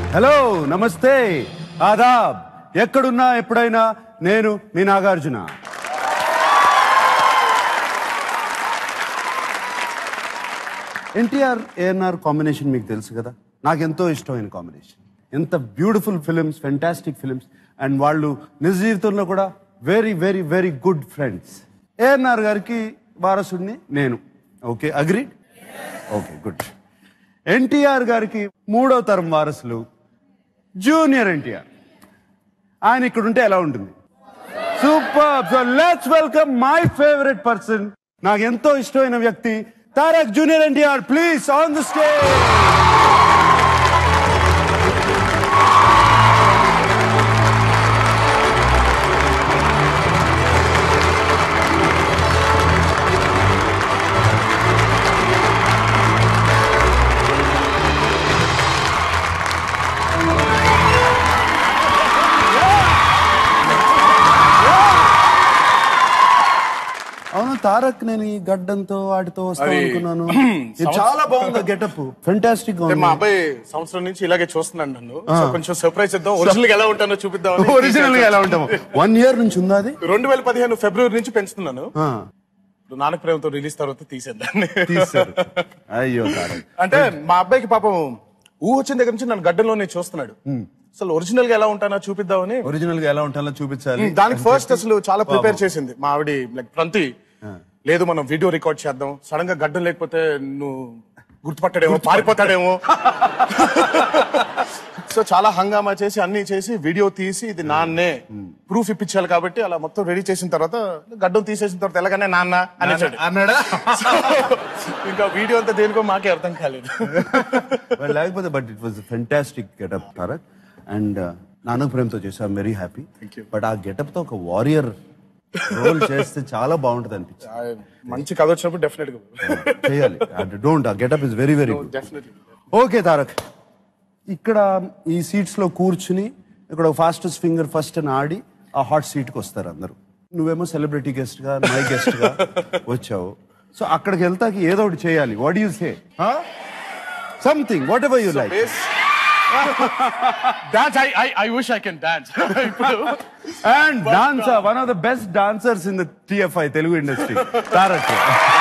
Hello నమస్తే ఆదాబ్ ఎక్కడున్నా ఎప్పుడైనా నేను మీ నాగార్జున ఎన్టీఆర్ ఏఎన్ఆర్ కాంబినేషన్ మీకు తెలుసు కదా నాకు ఎంతో ఇష్టమైన కాంబినేషన్ ఎంత beautiful films fantastic films and వాళ్ళు నిజ జీవితంలో కూడా very very very good friends ANR గారికి వారసుడిని నేను okay agreed okay good NTR గారికి మూడో తరం వారసులు జూనియర్ ఎన్టీఆర్ ఆయన ఇక్కడ ఉంటే ఎలా ఉంటుంది super so let's welcome my favourite person నాకు ఎంతో ఇష్టమైన వ్యక్తి Tarak junior NTR please on the stage అవును తారక్ నేను ఈ గడ్డంతో వాటితో వస్తాను అది అనుకున్నాను ఇది చాలా బాగుంది గెటప్ ఫెంటాస్టిక్ గా అంటే ఉంది మా అబ్బాయి సంవత్సరం నుంచి ఇలాగే చూస్తున్నాడు నన్ను సో కొంచెం సర్ప్రైజ్ ఇద్దాం ఒరిజినల్ గా ఎలా ఉంటానో చూపిద్దాం ఒరిజినల్ గా ఎలా ఉంటాము వన్ ఇయర్ నుంచి ఉందా అది రెండు వేల పదిహేను ఫిబ్రవరి నుంచి పెంచుతున్నాను ఆ, ఇప్పుడు నానక ప్రేమతో రిలీజ్ తర్వాత తీసేద్దాన్ని తీశారు అయ్యో తారక్ అంటే మా అబ్బాయికి పాపం ఊహ వచ్చిన దగ్గర నుంచి నన్ను గడ్డంలోనే చూస్తున్నాడు అసలు ఒరిజినల్ గా ఎలా ఉంటానో చూపిద్దామని ఒరిజినల్ గా ఎలా ఉంటాలో చూపించాలి దానికి ఫస్ట్ అసలు చాలా ప్రిపేర్ చేసింది మా ఆవిడ లైక్ ప్రంతి లేదు మనం వీడియో రికార్డ్ చేద్దాం సడన్ గా గడ్డం లేకపోతే నువ్వు గుర్తుపట్టాడేమో పారిపోతాడేమో సో చాలా హంగామా చేసి అన్ని చేసి వీడియో తీసి ఇది నాన్నే ప్రూఫ్ ఇప్పించాలి కాబట్టి అలా మొత్తం రెడీ చేసిన తర్వాత గడ్డం తీసేసిన తర్వాత ఎలాగనే నాన్న అనేసాడు అన్నాడా ఇంకా వీడియో అంతా దేనికో మాకే అర్థం కాలేదు Well, లేకపోతే but it was fantastic getup Tarak and Nannaku Prematho చేసాం వెరీ హ్యాపీ బట్ ఆ గెటప్ తో ఒక వారియర్ రోల్ చేస్తే చాలా బాగుంటది అనిపించింది ఆ, మంచి కథ వచ్చినప్పుడు డెఫినెట్ గా చేయాలి డోంట్ ఆ getup is very very good definitely okay Tarak ఇక్కడ ఈ సీట్స్ లో కూర్చుని ఇక్కడ ఫాస్టెస్ట్ ఫింగర్ ఫస్ట్ అని ఆడి ఆ హాట్ సీట్ కి వస్తారు అందరూ నువ్వేమో సెలబ్రిటీ గెస్ట్ గా మై గెస్ట్ గా వచ్చావు సో అక్కడికి వెళ్తాకి ఏదో ఒకటి చేయాలి what you say something whatever you like dance I I I wish I can dance ఇప్పుడు and dancer one of the best dancers in the TFI Telugu industry Tarak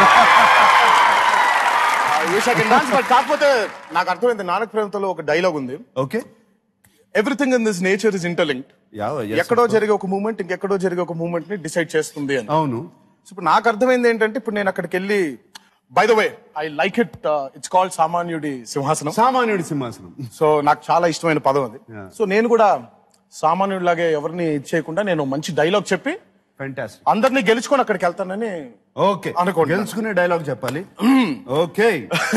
wish I can dance but కాకపోతే నాకు అర్థమైంది నానక ప్రేమతో ఒక dialogue ఉంది okay everything in this nature is interlinked yeah ఎక్కడో జరిగే ఒక moment ఇంకెక్కడో జరిగే ఒక మూమెంట్ ని డిసైడ్ చేస్తుంది అని అవును సో ఇప్పుడు నాకు అర్థమైంది ఏంటంటే ఇప్పుడు నేను అక్కడికి వెళ్ళి by the way I like it it's called సామాన్యుడి సింహాసనం సామాన్యుడి సింహాసనం సో నాకు చాలా ఇష్టమైన పదం అది Yeah. సో నేను కూడా సామాన్యుడిలాగే ఎవరిని ఇచ్చేయకుండా నేను మంచి డైలాగ్ చెప్పి ఫెంటాస్టిక్ అందరినీ గెలుచుకొని అక్కడికి వెళ్తానని ఓకే అనుకోండి. గెలుచుకునే డైలాగ్ చెప్పాలి ఓకే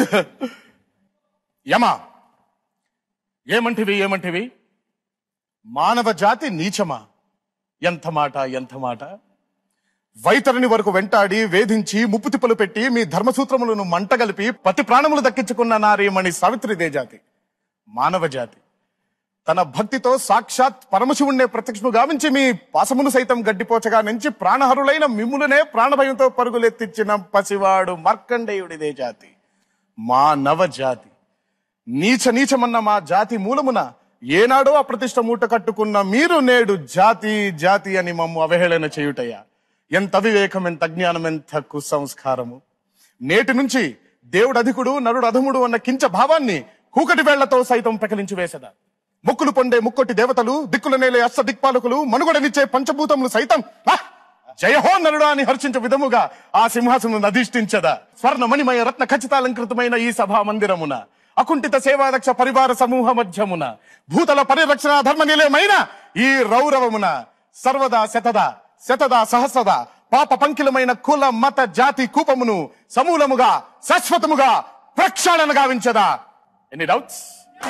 యమా ఏమంటివి ఏమంటివి మానవ జాతి నీచమా ఎంత మాట ఎంత మాట వైతరిని వరకు వెంటాడి వేధించి ముప్పు తిప్పలు పెట్టి మీ ధర్మసూత్రములను మంటగలిపి పతి ప్రాణములు దక్కించుకున్న నారీమణి సావిత్రిదే జాతి మానవ జాతి తన భక్తితో సాక్షాత్ పరమశివుణ్ణే ప్రత్యక్షము గావించి మీ పాసమును సైతం గడ్డిపోచగా నుంచి ప్రాణహరులైన మిమ్ములనే ప్రాణభయంతో పరుగులెత్తించిన పసివాడు మార్కండేయుడిదే జాతి మా నవ జాతి నీచ నీచమన్న మా జాతి మూలమున ఏనాడో అప్రతిష్ట మూట కట్టుకున్న మీరు నేడు జాతి జాతి అని మమ్ము అవహేళన చేయుటయ్యా ఎంత అవివేకం ఎంత అజ్ఞానం ఎంత కుసంస్కారము నేటి నుంచి దేవుడు అధికుడు నరుడు అధముడు అన్న కించ భావాన్ని కూకటి వేళ్లతో సైతం పెకలించి వేసదా ముక్కులు పొండే ముక్కొట్టి దేవతలు దిక్కుల నేలే అష్ట దిక్పాలకులు మనుగడనిచ్చే పంచభూతములు సైతం "ఆ! జయహో నరుడా అని హర్షించే విధముగా ఆ సింహాసనం అధిష్ఠించదా స్వర్ణ మణిమయ రత్న ఖచ్చితాలంకృతమైన ఈ సభా మందిరమున అకుంఠిత సేవాదక్ష పరివార సమూహ మధ్యమున భూతల పరిరక్షణ ధర్మ నిలయమైన ఈ రౌరవమున సర్వదా శతదా శతదా సహస్రదా పాప పంకిలమైన కుల మత జాతి కూపమును సమూలముగా శాశ్వతముగా ప్రక్షాళన గావించదా ఎన్ని doubts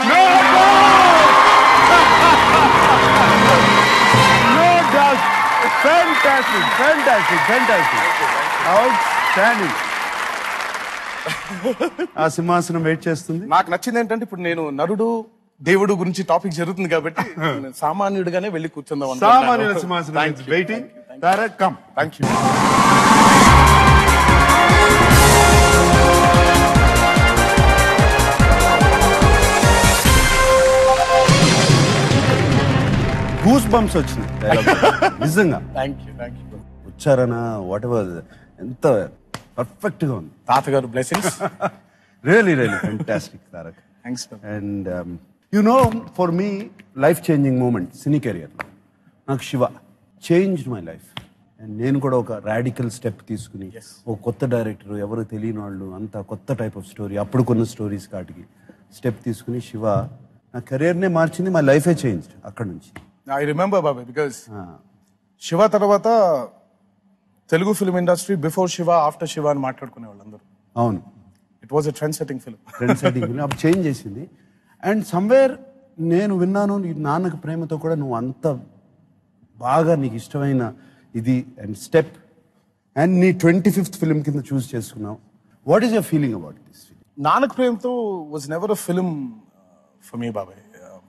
No doubt. Fantastic, fantastic, fantastic. Outstanding. ఆ సింహాసనం వెయిట్ చేస్తుంది నాకు నచ్చింది ఏంటంటే ఇప్పుడు నేను నరుడు దేవుడు గురించి టాపిక్ జరుగుతుంది కాబట్టి నేను సామాన్యుడిగానే వెళ్ళి కూర్చుందాం సామాన్యుల సింహాసనం waiting Tarak come thank you bumps వచ్చినాయి dialogue. నిజంగా థ్యాంక్ యూ థ్యాంక్ యూ ఉచ్చారణ వాట్ ఎవర్ ఎంత పర్ఫెక్ట్ గా ఉంది తాతగారు blessings really really fantastic Tarak thanks and you know for me life changing moment cine career నాకు Siva change my life and నేను కూడా ఒక రాడికల్ స్టెప్ తీసుకుని ఒక కొత్త డైరెక్టర్ ఎవరు తెలియని వాళ్ళు అంత కొత్త టైప్ ఆఫ్ స్టోరీ అప్పుడు కొన్న స్టోరీస్ కాటికి స్టెప్ తీసుకుని శివ నా కెరియర్నే మార్చింది మై లైఫే చేంజ్ అక్కడ నుంచి ఐ రిమెంబర్ బాబాయ్ బికాస్ శివ తర్వాత Telugu film industry before Siva after Siva అని మాట్లాడుకునే వాళ్ళందరూ అవును it was a trend setting film friend setting film అప్పుడు చేంజ్ చేసింది అండ్ సమ్వేర్ నేను విన్నాను నీ నాన్నకి ప్రేమతో కూడా నువ్వు అంత బాగా నీకు ఇష్టమైన ఇది అండ్ స్టెప్ అండ్ నీ ట్వంటీ ఫిఫ్త్ ఫిల్మ్ కింద చూస్ చేసుకున్నావు what is your feeling about this Nannaku Prematho was never a film for me బాబాయ్ Um,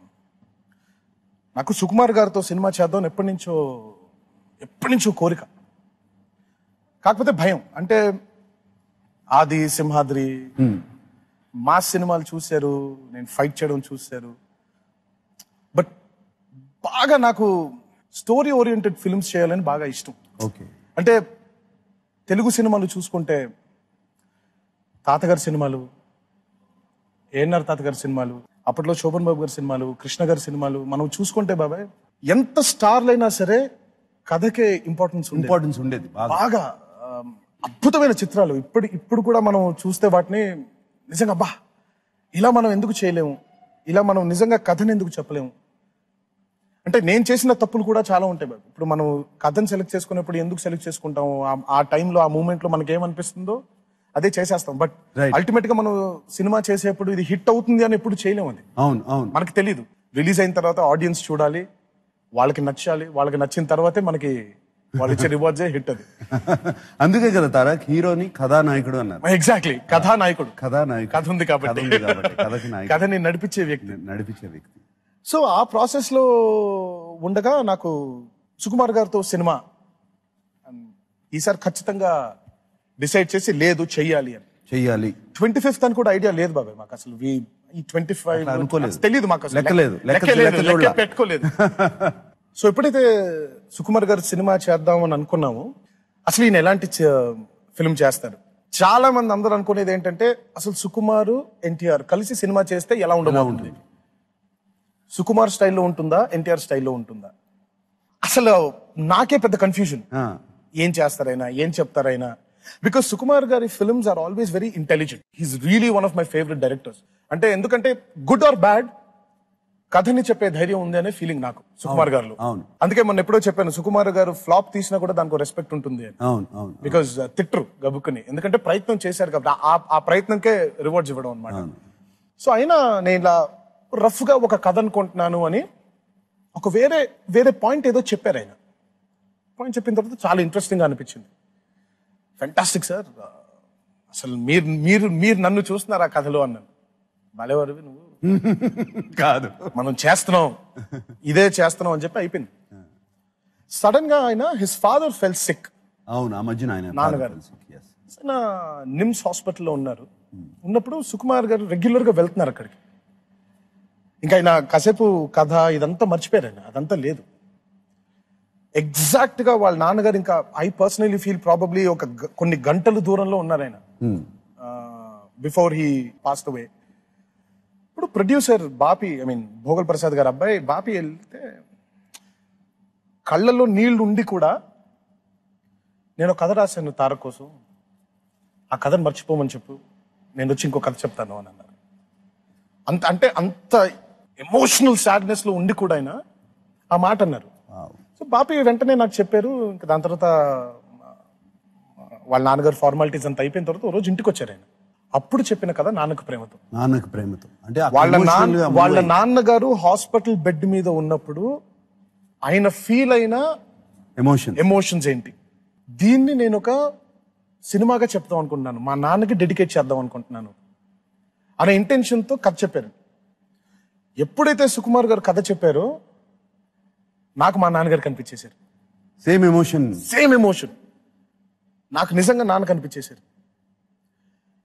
నాకు సుకుమార్ గారితో సినిమా చేద్దాం ఎప్పటి నుంచో ఎప్పటి నుంచో కోరిక కాకపోతే భయం అంటే ఆది సింహాద్రి మాస్ సినిమాలు చూశారు నేను ఫైట్ చేయడం చూశారు బట్ బాగా నాకు స్టోరీ ఓరియంటెడ్ ఫిల్మ్స్ చేయాలని బాగా ఇష్టం ఓకే అంటే తెలుగు సినిమాలు చూసుకుంటే తాతగారి సినిమాలు ఏఎన్ఆర్ తాతగారి సినిమాలు అప్పట్లో శోభన్ బాబు గారి సినిమాలు కృష్ణ గారి సినిమాలు మనం చూసుకుంటే బాబాయ్ ఎంత స్టార్లైనా సరే కథకే ఇంపార్టెన్స్ ఉంది ఇంపార్టెన్స్ ఉండేది బాగా బాగా ఆ, అద్భుతమైన చిత్రాలు ఇప్పుడు ఇప్పుడు కూడా మనం చూస్తే వాటిని నిజంగా అబ్బా ఇలా మనం ఎందుకు చేయలేము ఇలా మనం నిజంగా కథను ఎందుకు చెప్పలేము అంటే నేను చేసిన తప్పులు కూడా చాలా ఉంటాయి బాబు ఇప్పుడు మనం కథను సెలెక్ట్ చేసుకునేప్పుడు ఎందుకు సెలెక్ట్ చేసుకుంటాము ఆ- ఆ టైంలో ఆ మూమెంట్ లో మనకి ఏమనిపిస్తుందో అదే చేసేస్తాం బట్ Right. అల్టిమేట్ గా మనం సినిమా చేసేప్పుడు ఇది హిట్ అవుతుంది అని ఎప్పుడు చేయలేము అది అవును అవును మనకు తెలియదు రిలీజ్ అయిన తర్వాత ఆడియన్స్ చూడాలి వాళ్ళకి నచ్చాలి వాళ్ళకి నచ్చిన తర్వాతే మనకి వాళ్ళు ఇచ్చే రివార్డ్సే హిట్ అది అందుకే కదా తారక్ హీరోని కథానాయకుడు అన్నారు ఎగ్జాక్ట్లీ కథానాయకుడు కథానాయకుడు కథ ఉంది కాబట్టి కథ ఉంది కాబట్టి కథకి నాయకుడు కథని నడిపించే వ్యక్తి నడిపించే వ్యక్తి సో ఆ ప్రాసెస్ లో ఉండగా నాకు సుకుమార్ గారితో సినిమా ఈసారి ఖచ్చితంగా డిసైడ్ చేసి లేదు చెయ్యాలి అని చెయ్యాలి ట్వంటీ ఫిఫ్త్ అని కూడా ఐడియా లేదు బాబాయ్ మాకు అసలు వి- ఈ ట్వంటీ ఫైవ్ అట్లా అనుకోలేదు. తెలియదు మాకు అసలు లెక్క లేదు. లెక్క- లెక్క లేదు లెక్క లెక్క చూడలా. పెట్టుకోలేదు సో ఎప్పుడైతే సుకుమార్ గారు సినిమా చేద్దాం అని అనుకున్నాము అసలు ఈయన ఎలాంటి ఫిల్మ్ చేస్తారు చాలా మంది అందరూ అనుకునేది ఏంటంటే అసలు సుకుమారు ఎన్టీఆర్ కలిసి సినిమా చేస్తే ఎలా ఉండబోతుంది సుకుమార్ స్టైల్లో ఉంటుందా ఎన్టీఆర్ స్టైల్లో ఉంటుందా అసలు నాకే పెద్ద కన్ఫ్యూజన్ ఆ, ఏం చేస్తారైనా ఏం చెప్తారైనా బికాస్ సుకుమార్ గారి films are always very intelligent he's really one of my favourite directors అంటే ఎందుకంటే గుడ్ ఆర్ బ్యాడ్ కథని చెప్పే ధైర్యం ఉంది అనే ఫీలింగ్ నాకు సుకుమార్ గారిలో అవును. అందుకే మొన్న ఎప్పుడో చెప్పాను సుకుమార్ గారు ఫ్లాప్ తీసినా కూడా దానికి రెస్పెక్ట్ ఉంటుంది అని అవును అవును బికాస్ తిట్టరు గబుక్కుని ఎందుకంటే ప్రయత్నం చేశారు కాబట్టి ఆ- ఆ ప్రయత్నంకే రివార్డ్స్ ఇవ్వడం అనమాట సో అయినా నేను ఇలా రఫ్ గా ఒక కథ అనుకుంటున్నాను అని ఒక వేరే వేరే పాయింట్ ఏదో చెప్పారు ఆయన పాయింట్ చెప్పిన తర్వాత చాలా ఇంట్రెస్టింగ్ గా అనిపించింది ఫెంటాస్టిక్ సార్ అసలు మీరు మీరు మీరు నన్ను చూస్తున్నారు ఆ కథలో అన్నాను భలేవారు నువ్వు కాదు మనం చేస్తున్నాం ఇదే చేస్తున్నాం అని చెప్పి అయిపోయింది సడన్ గా ఆయన హిస్ ఫాదర్ ఫెల్ సిక్ అవును ఆ మధ్యన ఆయన నాన్నగారు. Yes. ఆయన నిమ్స్ హాస్పిటల్లో ఉన్నారు ఉన్నప్పుడు సుకుమార్ గారు రెగ్యులర్ గా వెళ్తున్నారు అక్కడికి ఇంకా ఆయన కాసేపు కథ ఇదంతా మర్చిపోయారు ఆయన అదంతా లేదు ఎగ్జాక్ట్ గా వాళ్ళ నాన్నగారు ఇంకా ఐ పర్సనలీ ఫీల్ ప్రాబబ్లీ ఒక గ- కొన్ని గంటల దూరంలో ఉన్నారు ఆయన బిఫోర్ హీ పాస్ట్ అవే ఇప్పుడు producer Bapi I mean Bhogal Prasad గారు అబ్బాయి బాపి వెళ్తే కళ్ళల్లో నీళ్లు ఉండి కూడా నేను ఒక కథ రాశాను తారక్ కోసం ఆ కథను మర్చిపోమని చెప్పు నేను వచ్చి ఇంకో కథ చెప్తాను అని అన్నారు అంత అంటే అంత ఎమోషనల్ సాడ్నెస్ లో ఉండి కూడా ఆయన ఆ మాట అన్నారు Wow. సో బాపి వెంటనే నాకు చెప్పారు ఇంకా దాని తర్వాత ఆ, వాళ్ళ నాన్నగారు ఫార్మాలిటీస్ అంతా అయిపోయిన తర్వాత ఓ రోజు ఇంటికి వచ్చారు ఆయన అప్పుడు చెప్పిన కథ నాన్నకు ప్రేమతో నాన్నకు ప్రేమతో అంటే ఆ వాళ్ళ emotional నాన్న గా వాళ్ళ move అయ్యి- నాన్నగారు హాస్పిటల్ బెడ్ మీద ఉన్నప్పుడు ఆయన ఫీల్ అయిన ఎమోషన్ ఎమోషన్స్ ఏంటి దీన్ని నేను ఒక సినిమాగా చెప్దాం అనుకుంటున్నాను మా నాన్నకి డెడికేట్ చేద్దాం అనుకుంటున్నాను అనే ఇంటెన్షన్ తో కథ చెప్పారు ఎప్పుడైతే సుకుమార్ గారు కథ చెప్పారో నాకు మా నాన్నగారు కనిపించేశారు సేమ్ ఎమోషన్ సేమ్ ఎమోషన్ నాకు నిజంగా నాన్న కనిపించేశారు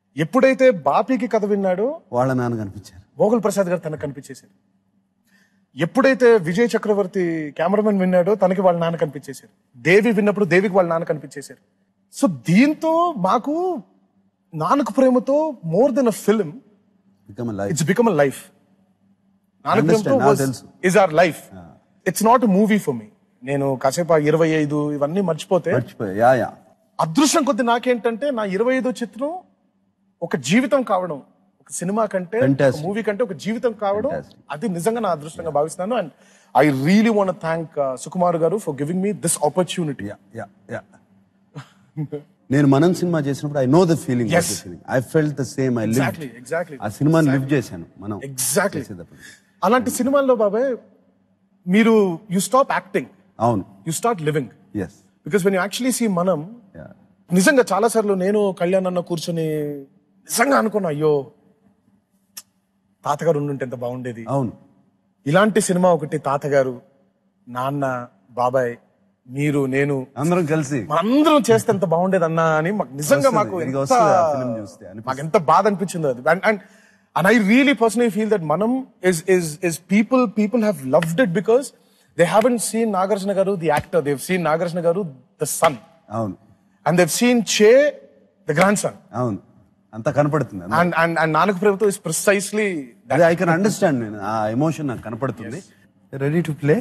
ఎప్పుడైతే బాపీకి కథ విన్నాడో వాళ్ళ నాన్న కనిపించారు భోగల్ ప్రసాద్ గారు తనకు కనిపించేశారు ఎప్పుడైతే విజయ్ చక్రవర్తి కెమెరామెన్ విన్నాడో తనకి వాళ్ళ నాన్న కనిపించేశారు దేవి విన్నప్పుడు దేవికి వాళ్ళ నాన్న కనిపించేశారు సో దీంతో మాకు Nannaku Prematho more than a film become life it's become a life Nannaku Understand, Prematho నాకు తెలుసు. Is our life it's not movie for me నేను కాసేపు ఆ ఇరవై ఐదు ఇవన్నీ మర్చిపోతే మర్చిపోయా యా యా అదృష్టం కొద్ది నాకేంటంటే నా ఇరవై ఐదో చిత్రం ఒక జీవితం కావడం ఒక సినిమా కంటే Fantastic. మూవీ కంటే ఒక జీవితం కావడం Fantastic. అది నిజంగా నా అదృష్టంగా భావిస్తున్నాను and I really want thank Sukumar గారు for giving me this opportunity yeah yeah yeah నేను మనం సినిమా చేసినప్పుడు I know the feeling Yes. Feeling I felt the same I live Exactly, exactly. ఆ సినిమాని లివ్ చేశాను మనం ఎగ్జాక్ట్లీ చేసేటప్పుడు అలాంటి సినిమాల్లో బాబాయ్ మీరు యు స్టాప్ యాక్టింగ్ అవును you start living yes because when you actually see మనం యా నిజంగా చాలా సార్లు నేను కళ్యాణ్ అన్న కూర్చొని నిజంగా అనుకున్నా అయ్యో తాతగారు ఉండుంటే ఎంత బాగుండేది అవును ఇలాంటి సినిమా ఒకటి తాతగారు నాన్న బాబాయ్ మీరు నేను అందరం కలిసి మనందరం చేస్తే ఎంత బాగుండేది అన్నా అని మాకు నిజంగా వస్తుంది, మాకు ఇది ఎంత- వస్తుంది ఆ film చూస్తే, అనిపిస్తుంది. మాకు ఎంత బాధ అనిపించిందో అది and and and I really personally feel that మనం is is is people people have loved it because they haven't seen Nagarjuna గారు the actor they've seen Nagarjuna గారు ద సన్ అవును and they've seen Chay the grand son అవును అంతా కనపడుతుంది అంతా. And and and Nannaku Prematho is precisely అదే I can understand నేను ఆ ఎమోషన్ నాకు కనపడుతుంది రెడీ టు ప్లే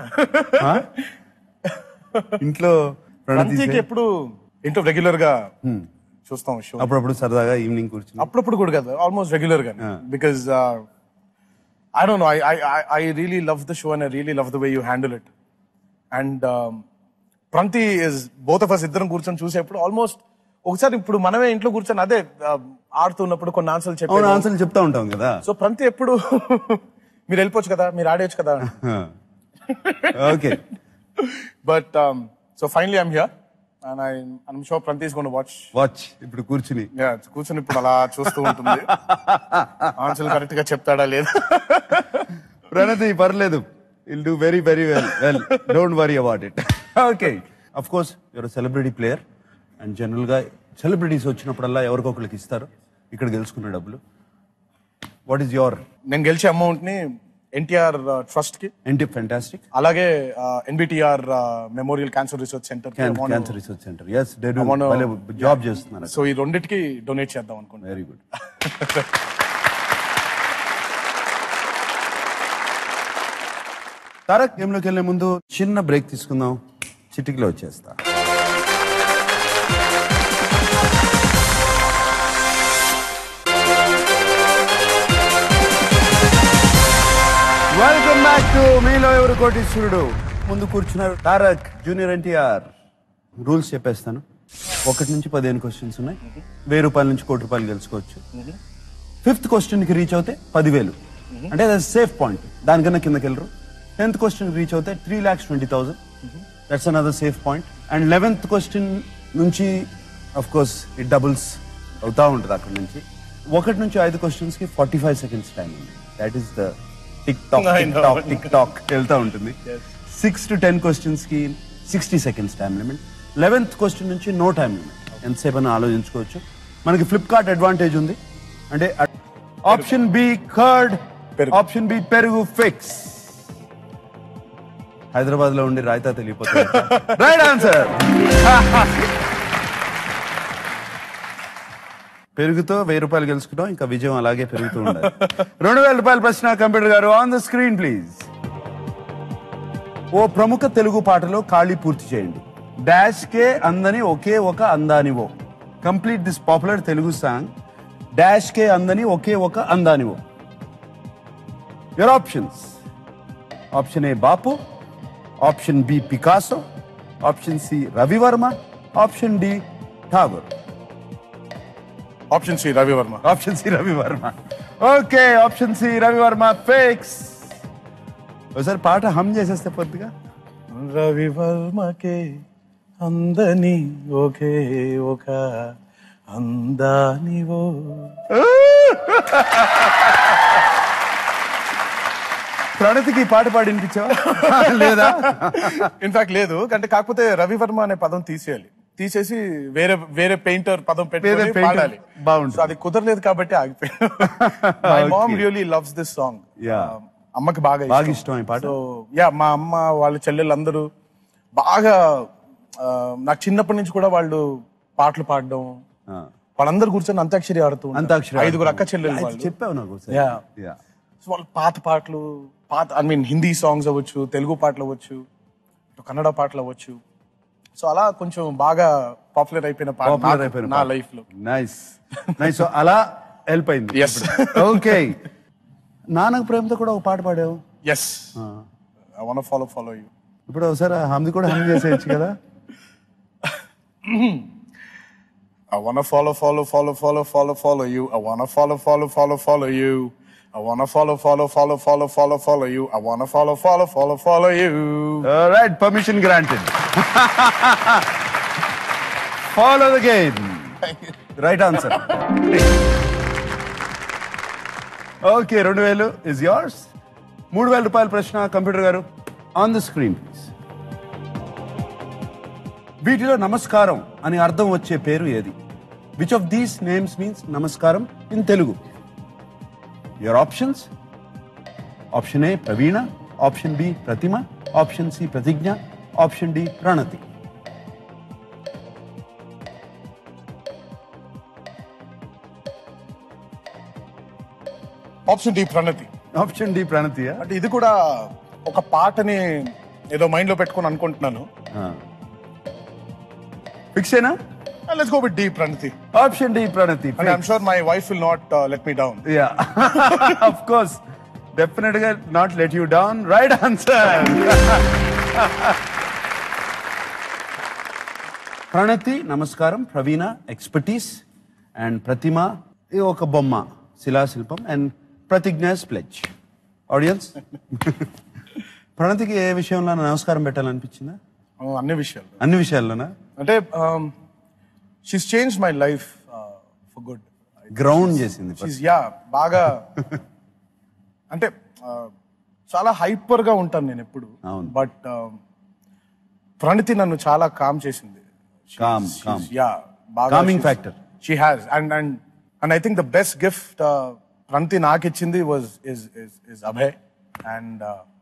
ఇంట్లో ప్రణతి ప్రణతికి ఎప్పుడు ఇంట్లో రెగ్యులర్ గా చూస్తాం షో అప్పుడప్పుడు సరదాగా ఈవినింగ్ కూర్చుని అప్పుడప్పుడు కూడా కాదు ఆల్మోస్ట్ రెగ్యులర్ గా because I don't know I I I really love the show and I really love the way you handle it and Pranathi is both of us ఇద్దరం కూర్చొని చూసేప్పుడు ఆల్మోస్ట్ ఒకసారి ఇప్పుడు మనమే ఇంట్లో కూర్చొని అదే uh, ఆడుతున్నప్పుడు కొన్ని ఆన్సర్లు అవును చెప్పాను ఆన్సర్లు చెప్తా ఉంటాం కదా సో ప్రంతి ఎప్పుడు మీరు వెళ్ళిపోవచ్చు కదా మీరు ఆడేయచ్చు కదా okay but so finally I'm here and I I'm show Pranathi is gonna watch watch ఇప్పుడు కూర్చుని కూర్చొని ఇప్పుడు అలా చూస్తూ ఉంటుంది ఆన్సర్లు కరెక్ట్ గా చెప్తాడా లేదా ప్రణతి పర్లేదు will do very very well well don't worry about it okay of course your celebrity player and general గా సెలబ్రిటీస్ వచ్చినప్పుడల్లా ఎవరికొకరికి ఇస్తారు ఇక్కడ గెలుచుకున్న డబ్బులు వాట్ ఈస్ యువర్ నేను గెలిచే అమౌంట్ ని ఎన్టీఆర్ ట్రస్ట్ కి ఎంటీ ఫెంటాస్టిక్ అలాగే NBTR memorial cancer research centre cancer research centre yes they do wanna- job చేస్తున్నారు సో ఈ రెండిటికి డొనేట్ చేద్దాం అనుకుంటున్నాను వెరీ గుడ్ తారక్ గేమ్లోకి వెళ్ళే ముందు చిన్న బ్రేక్ తీసుకుందాం చిటికలో వచ్చేస్తా వెల్కమ్ బ్యాక్ టు మీలో ఎవరు కోటీశ్వరుడు ముందు కూర్చున్నారు తారక్ జూనియర్ ఎన్టీఆర్ రూల్స్ చెప్పేస్తాను ఒకటి నుంచి పదిహేను క్వశ్చన్స్ ఉన్నాయి వెయ్యి రూపాయల నుంచి కోటి రూపాయలు గెలుచుకోవచ్చు ఫిఫ్త్ క్వశ్చన్ కి రీచ్ అవుతే పదివేలు అంటే అది సేఫ్ పాయింట్ దానికన్నా కిందకి వెళ్ళరు టెన్త్ క్వశ్చన్ రీచ్ అవుతే three lakhs twenty thousand that's another safe point and eleventh question నుంచి అఫ్ కోర్స్ ఇట్ డబుల్స్ అవుతా ఉంటుంది అక్కడ నుంచి ఒకటి నుంచి ఐదు క్వశ్చన్స్ కి ఫార్టీ ఫైవ్ సెకండ్స్ టైం ఉంది that is the tick tock I tick know, tock I know. Tick tock వెళ్తా ఉంటుంది సిక్స్ టు టెన్ క్వశ్చన్స్ కి sixty seconds time limit eleventh question నుంచి నో టైం లిమిట్ ఎంతసేపు అయినా ఆలోచించుకోవచ్చు మనకి ఫ్లిప్కార్ట్ అడ్వాంటేజ్ ఉంది అంటే ఆప్షన్ బి కర్డ్ పెరుగు. ఆప్షన్ బి పెరుగు ఫిక్స్ హైదరాబాద్ లో ఉండి రాయితా తెలియపోతుంది రైట్ ఆన్సర్ పెరుగుతో వెయ్యి రూపాయలు గెలుచుకుంటాం ఇంకా విజయం అలాగే పెరుగుతూ ఉండాలి రెండు వేల రూపాయల ప్రశ్న కంప్యూటర్ గారు ఆన్ ద స్క్రీన్ ప్లీజ్ ఓ ప్రముఖ తెలుగు పాటలో ఖాళీ పూర్తి చేయండి డాష్ కే అందని ఒకే ఒక అందానివో complete this popular Telugu song dash కే అందని ఒకే ఒక అందానివో your options option A Bapu option B Picasso option C Ravi Varma option D Tagore option C Ravi Varma option C Ravi Varma okay option C Ravi Varma fix ఒకసారి పాట హమ్ చేసేస్తే పొద్దుగా రవివర్మకే అందని ఒకే ఒక అందానివో ప్రణతికి ఈ పాట పాడి వినిపించావా లేదా ఇన్ఫాక్ట్ లేదు అంటే కాకపోతే రవివర్మ అనే పదం తీసేయాలి తీసేసి వేరే వేరే పెయింటర్ పదం వేరే పెట్టి painter పాడాలి బాగుంటుంది. సో అది కుదరలేదు కాబట్టి ఆగిపోయాను my Okay. Mom really loves this song Yeah. అమ్మకి బాగా బాగా ఇష్టం ఈ పాట సో యా మా అమ్మ వాళ్ళ చెల్లెళ్ళు అందరూ బాగా ఆ, నాకు చిన్నప్పటి నుంచి కూడా వాళ్ళు పాటలు పాడడం ఆ. వాళ్ళందరూ కూర్చొని అంతాక్షరి ఆడుతూ ఉంటారు. అంతాక్షరి ఐదుగురు అక్క ఆడుతూ. చెల్లెలు అది వాళ్ళు చెప్పావు నాకు ఒకసారి. Yeah. Yeah. సో వాళ్ళు పాత పాటలు పాత ఐ మీన్ హిందీ సాంగ్స్ అవ్వచ్చు తెలుగు పాటలు అవ్వచ్చు ఇటు కన్నడ పాటలు అవ్వచ్చు సో అలా కొంచెం బాగా పాపులర్ అయిపోయిన పాట Popular నాకు- అయిపోయిన నా పాట. లైఫ్ లో నైస్ నైస్ సో అలా హెల్ప్ అయింది Yes. ఓకే నాన్నకు ప్రేమతో కూడా ఒక పాట పాడావు yes I want follow follow you ఇప్పుడు ఒకసారి హమ్ది కూడా హమ్ చేసేయచ్చు కదా I wanna follow, follow, follow, follow, follow, follow you. I wanna follow, follow, follow, follow you. I wanna follow, follow, follow, follow, follow, follow you. I wanna follow, follow, follow, follow you. Right permission granted follow the game right answer okay రెండు వేలు is yours మూడు వేల రూపాయల ప్రశ్న computer గారు on the screen please వీటిలో నమస్కారం అని అర్థం వచ్చే పేరు ఏది which of these names means నమస్కారం in Telugu your options option A Praveena option B Pratima option C Pratigna option D Pranathi option D Pranathi option D ప్రణతియా అంటే ఇది కూడా ఒక పాటని ఏదో మైండ్ లో పెట్టుకొని అనుకుంటున్నాను ఫిక్స్ ఏనా let's go with D Pranathi option D Pranathi and I'm sure my wife will not let me down yeah of course definite గా not let you down right answer Pranathi నమస్కారం ప్రవీణ ఎక్స్పర్టీస్ అండ్ ప్రతిమ ఇది ఒక బొమ్మ శిలాశిల్పం అండ్ ప్రతిజ్ఞ ప్లెజ్ ఆడియన్స్ ప్రణతికి ఏ విషయంలో నమస్కారం పెట్టాలనిపించిందా అన్ని విషయాలు అన్ని విషయాల్లోనా అంటే she's change my life for good ground చేసింది షీస్ యా బాగా అంటే uh, చాలా హైపర్ గా ఉంటాను నేను ఎప్పుడు అవును. బట్ ప్రణితి నన్ను చాలా కామ్ చేసింది Calm, calm. యా బాగా Calming factor. She has and and and I think the best gift Pranathi నాకు ఇచ్చింది was is is is Abhay and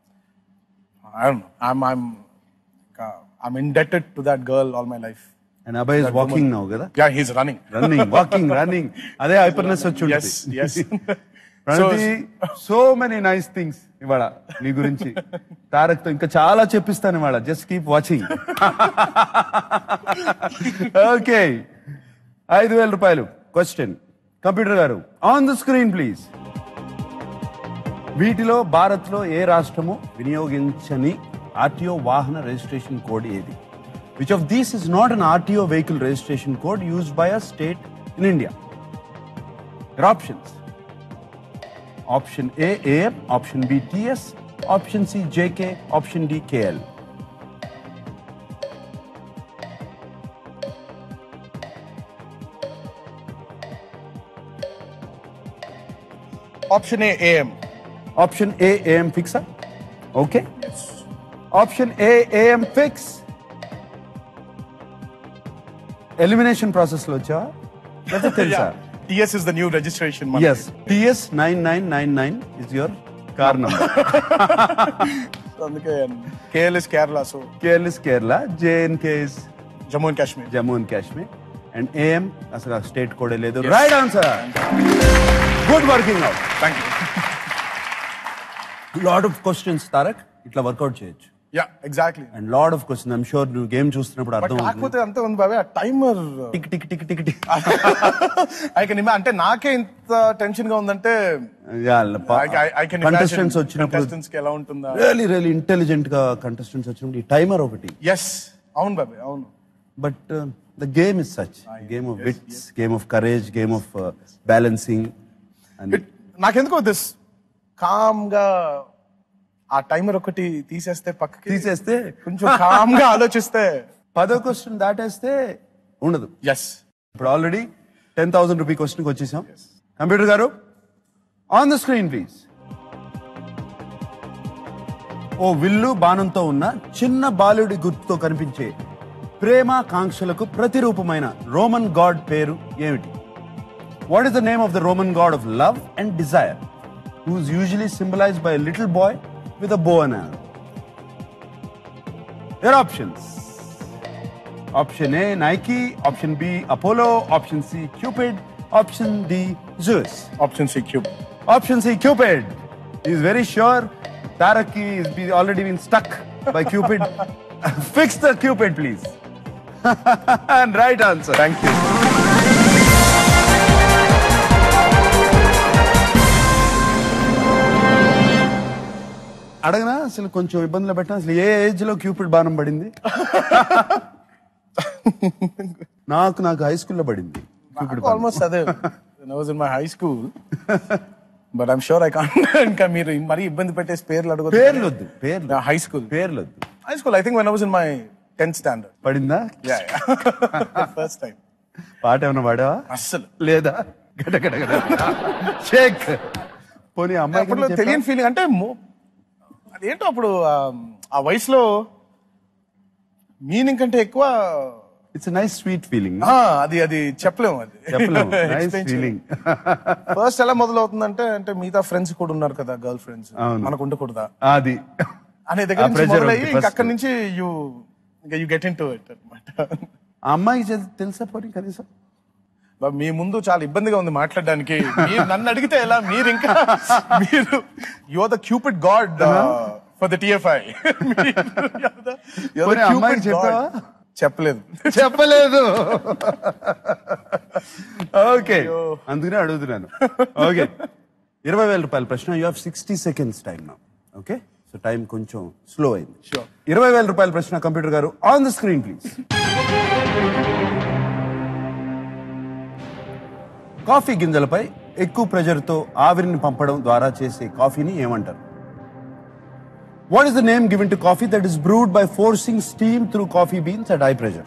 I'm I'm I'm indebted to that girl all my life and Abhay is walking now కదా yeah he's running running walking running అదే hyperness వచ్చి yes yes Pranathi so many nice things ఇవాళ నీ గురించి తారక్ తో ఇంకా చాలా చెప్పిస్తాను ఇవాళ జస్ట్ కీప్ వాచింగ్ ఓకే ఐదు వేల రూపాయలు క్వశ్చన్ కంప్యూటర్ గారు ఆన్ ద స్క్రీన్ ప్లీజ్ వీటిలో భారత్ లో ఏ రాష్ట్రము వినియోగించని ఆర్టీఓ వాహన రిజిస్ట్రేషన్ కోడ్ ఏది which of these is not an RTO vehicle registration code used by a state in India options option A AM option B TS option C JK option D KL option A AM option A AM ఫిక్సా okay option A AM fix elimination process లో వచ్చావా లేకపోతే తెలుసా TS is the new registration yes TS nine nine nine nine is your car number అందుకే KL is Kerala so KL is Kerala J and K is Jammu and Kashmir Jammu and Kashmir and AM అసలు state కోడే లేదు right answer good working out thank you lot of questions Tarak ఇట్లా workout చేయొచ్చు yeah exactly and lot of question I'm sure నువ్వు game చూస్తున్నప్పుడు but అర్థం అవుతుంది కాకపోతే అంతే ఉంది బాబే ఆ timer tick tick tick tick tick I can అంటే నాకే ఇంత టెన్షన్ గా ఉందంటే ఐ కెన్ కంటెస్టెంట్స్ వచ్చినప్పుడు కంటెస్టెంట్స్ కి ఎలా ఉంటుందా రియలీ రియలీ ఇంటెలిజెంట్ గా కంటెస్టెంట్స్ వచ్చినప్పుడు ఈ టైమర్ ఒకటి ఎస్ అవును బాబే అవును but the game is such game of wits game of courage game of balancing and It- నాకెందుకో దిస్ కామ్ గా ఆ టైమర్ ఒకటి తీసేస్తే పక్కకి తీసేస్తే కొంచెం కామ్ గా ఆలోచిస్తే పదో క్వశ్చన్ దాటేస్తే ఉండదు ఎస్ ఇప్పుడు ఆల్రెడీ టెన్ థౌసండ్ రూపీ క్వశ్చన్కి వచ్చేసాం కంప్యూటర్ గారు ఆన్ ద స్క్రీన్ ప్లీజ్ ఓ విల్లు బాణంతో ఉన్న చిన్న బాలుడి గుర్తుతో కనిపించే ప్రేమ కాంక్షలకు ప్రతిరూపమైన రోమన్ గాడ్ పేరు ఏమిటి what is the name of the Roman god of love and desire who's usually symbolized by a little boy with a bow and arrow? Your options. Option A, Nike. Option B, Apollo. Option C, Cupid. Option D, Zeus. Option C Cupid Option C, Cupid. He's very sure Taraki is be- already been stuck by Cupid. Fix the Cupid, please. and right answer. Thank you అడగనా అసలు కొంచెం ఇబ్బందులు పెట్టినా అసలు ఏ age లో Cupid బాణం పడింది నాకు నాకు హై స్కూల్లో పడింది క్యూపిడ్ బాణం ఆల్మోస్ట్ అదే I was in my high school but I'm sure I can't ఇంకా మీరు మరీ ఇబ్బంది పెట్టేసి పేర్లు అడుగు పేర్లు వద్దు పేర్లు హై స్కూల్ పేర్లు వద్దు high school I think when I was in my tenth standard పడిందా యా ఫస్ట్ టైం పాట ఏమైనా పాడావా అస్సలు లేదా గడ గడ గడ షేక్ పోనీ అప్పట్లో అమ్మాయి తెలియని ఫీలింగ్ అంటే మో- అదేంటో అప్పుడు ఆ, ఆ వయసులో మీనింగ్ కంటే ఎక్కువ ఇట్స్ నైస్ స్వీట్ ఫీలింగ్ ఆ, అది అది చెప్పలేము అది చెప్పలేము నైస్ ఫీలింగ్ ఫస్ట్ ఎలా మొదలవుతుందంటే అంటే మిగతా ఫ్రెండ్స్ కూడా ఉన్నారు కదా గర్ల్ ఫ్రెండ్స్ అవును. మనకు ఉండకూడదా అది అనే దగ్గర ఆ నుంచి pressure మొదలయ్యి ఉంది ఇంకా first. అక్కడి నుంచి యూ ఇంకా you get into it అనమాట ఆ అమ్మాయికి తెల్- తెలుసా పోనీ కనీసం మీ ముందు చాలా ఇబ్బందిగా ఉంది మాట్లాడడానికి మీరు నన్ను అడిగితే ఎలా మీరు ఇంకా మీరు you the Cupid god for the TFI పోనీ అమ్మాయికి చెప్పావా? చెప్పలేదు చెప్పలేదు ఓకే అందుకనే అడుగుతున్నాను ఓకే ఇరవై వేల రూపాయల ప్రశ్న you have sixty seconds time నా ఓకే సో టైం కొంచెం స్లో అయింది Sure. ఇరవై వేల రూపాయల ప్రశ్న కంప్యూటర్ గారు on the screen please coffee గింజలపై ఎక్కువ ప్రెజర్తో ఆవిరిని పంపడం ద్వారా చేసే కాఫీని ఏమంటారు what is the name given to coffee that is brewed by forcing steam through coffee beans at high pressure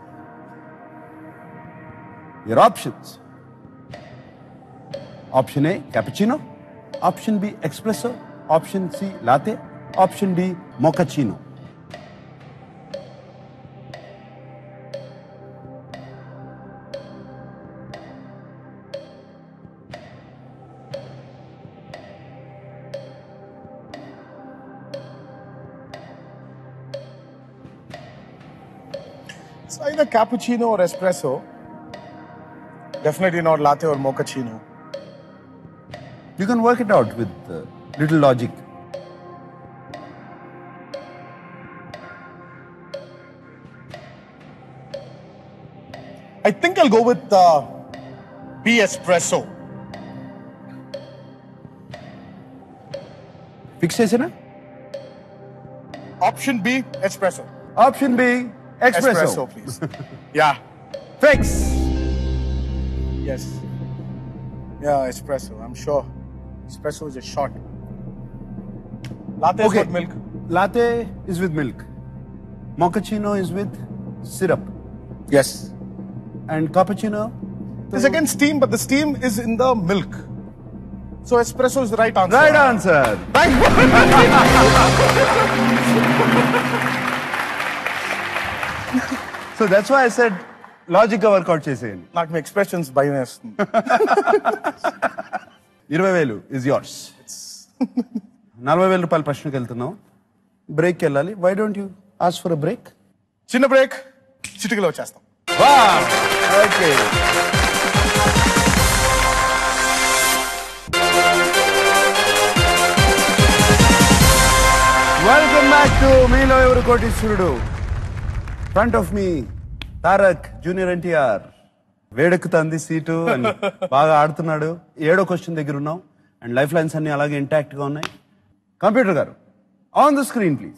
Your options. Option A, cappuccino. Option B, espresso. Option C, latte. Option D, mochaccino. It's either cappuccino or espresso. Definitely not latte or mochaccino. You can work it out with uh, little logic. I think I'll go with uh, B espresso. Fix చేసిన Option B espresso. Option B, espresso. Espresso, please. yeah. Fix. Yes. Yeah, espresso. I'm sure. Espresso is a shot. Latte is Okay. with milk. Latte is with milk. Mochaccino is with syrup. Yes. And cappuccino? There's again steam, but the steam is in the milk. So espresso is the right answer. Right answer. so that's why I said logic గా work out చేసేయండి నాకు మీ expressions భయం వేస్తుంది ఇరవై వేలు is yours నలభై వేల రూపాయల ప్రశ్నకి వెళ్తున్నాం బ్రేక్ వెళ్ళాలి why don't you ask for break చిన్న బ్రేక్ చిటికలో వచ్చేస్తాం ఓకే వెల్కమ్ బ్యాక్ టు మీలో ఎవరు కోటీశ్వరుడు ఫ్రంట్ ఆఫ్ మీ తారక్ జూనియర్ ఎన్టీఆర్ వేడెక్కుతుంది సీటు అని బాగా ఆడుతున్నాడు ఏడో క్వశ్చన్ దగ్గర ఉన్నాం అండ్ లైఫ్ లైన్స్ అన్ని అలాగే ఇంటాక్ట్ గా ఉన్నాయి కంప్యూటర్ గారు on the screen please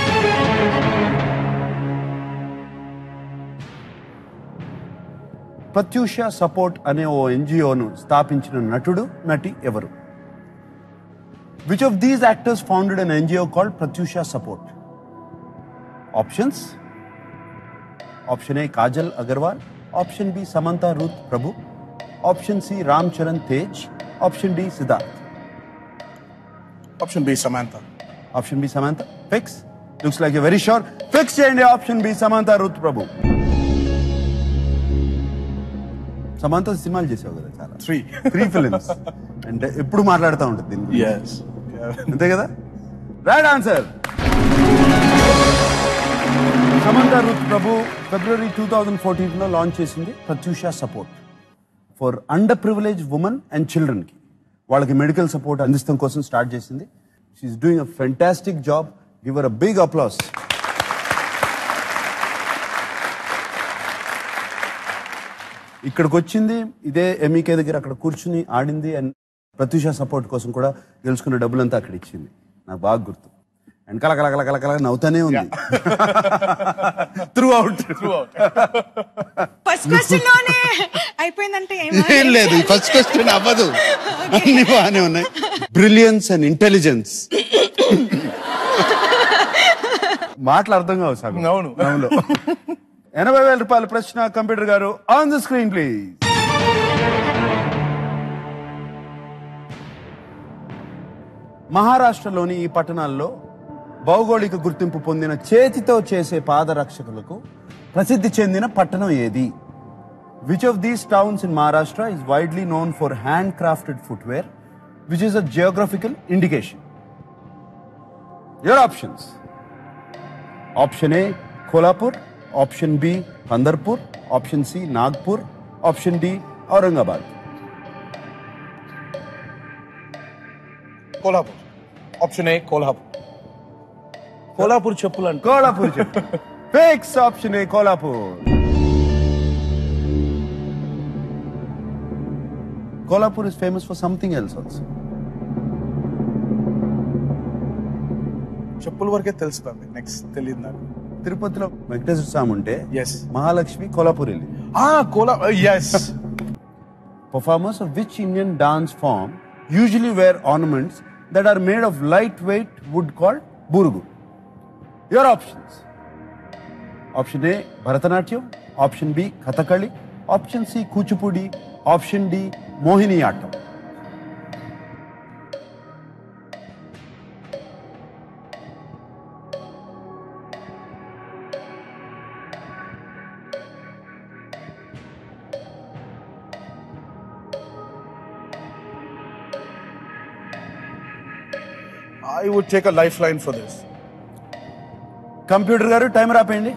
Pratyusha support అనే ఓ ఎన్జిఓను స్థాపించిన నటుడు నటి ఎవరు which of these actors founded an NGO called Pratyusha support options option A Kajal Aggarwal option B Samantha Ruth Prabhu option C Ram Charan Tej option D Siddharth option B Samantha option B Samantha fix looks like a very sure fix చేయండి option B Samantha Ruth Prabhu Samantha సినిమాలు చేసావు కదా చాలా three three films అంటే ఎప్పుడు మాట్లాడుతూ ఉంటుంది దీని గురించి. ఎస్ అంతే కదా right answer Samantha Ruth Prabhu ఫిబ్రవరి టూ థౌజండ్ ఫోర్టీన్లో లాంచ్ చేసింది Pratyusha support for under privilege women and చిల్డ్రన్కి వాళ్ళకి మెడికల్ సపోర్ట్ అందిస్తాం కోసం స్టార్ట్ చేసింది she's doing a fantastic job give her a big applause ఇక్కడికి వచ్చింది ఇదే ఎంఈకే దగ్గర అక్కడ కూర్చుని ఆడింది అండ్ ప్రత్యూష సపోర్ట్ కోసం కూడా గెలుచుకున్న డబ్బులంతా అక్కడ ఇచ్చింది నాకు బాగా గుర్తు అండ్ కల కల కల కల కల నవ్వుతానే ఉంది త్రూ అవుట్ ఫస్ట్ క్వశ్చన్ లోనే అయిపోయిందంటే ఏం లేదు ఫస్ట్ క్వశ్చన్ అవ్వదు అన్ని బాగానే ఉన్నాయి బ్రిలియన్స్ అండ్ ఇంటెలిజెన్స్ మాటలు అర్థం కావు సార్ అవును. అవును ఎనభై వేల రూపాయల ప్రశ్న కంప్యూటర్ గారు ఆన్ ద స్క్రీన్ ప్లీజ్ మహారాష్ట్రలోని ఈ పట్టణాల్లో భౌగోళిక గుర్తింపు పొందిన చేతితో చేసే పాదరక్షకులకు ప్రసిద్ధి చెందిన పట్టణం ఏది which of these towns in Maharashtra is widely known for hand crafted footwear which is a geographical indication your options option A Kolhapur option B Pandharpur option C Nagpur option D Aurangabad Kolhapur option A Kolhapur Kolhapur చెప్పులు అంటే కోలాపూర్ చెప్పు fix option A Kolhapur Kolhapur is famous for something else also చెప్పుల వరకే తెలుసు నాకు next తెలియదు నాకు తిరుపతిలో వెంకటేశ్వర స్వామి ఉంటే ఎస్ మహాలక్ష్మి కోలాపూర్ వెళ్ళింది ఆ కోలా yes Performers of which Indian dance form usually wear ornaments that are made of lightweight wood called burugu? Your options. Option A, Bharatanatyam. Option B, Kathakali. Option C, Kuchipudi. Option D, Mohiniyattam. I would take a lifeline for this computer గారు timer ఆపేయండి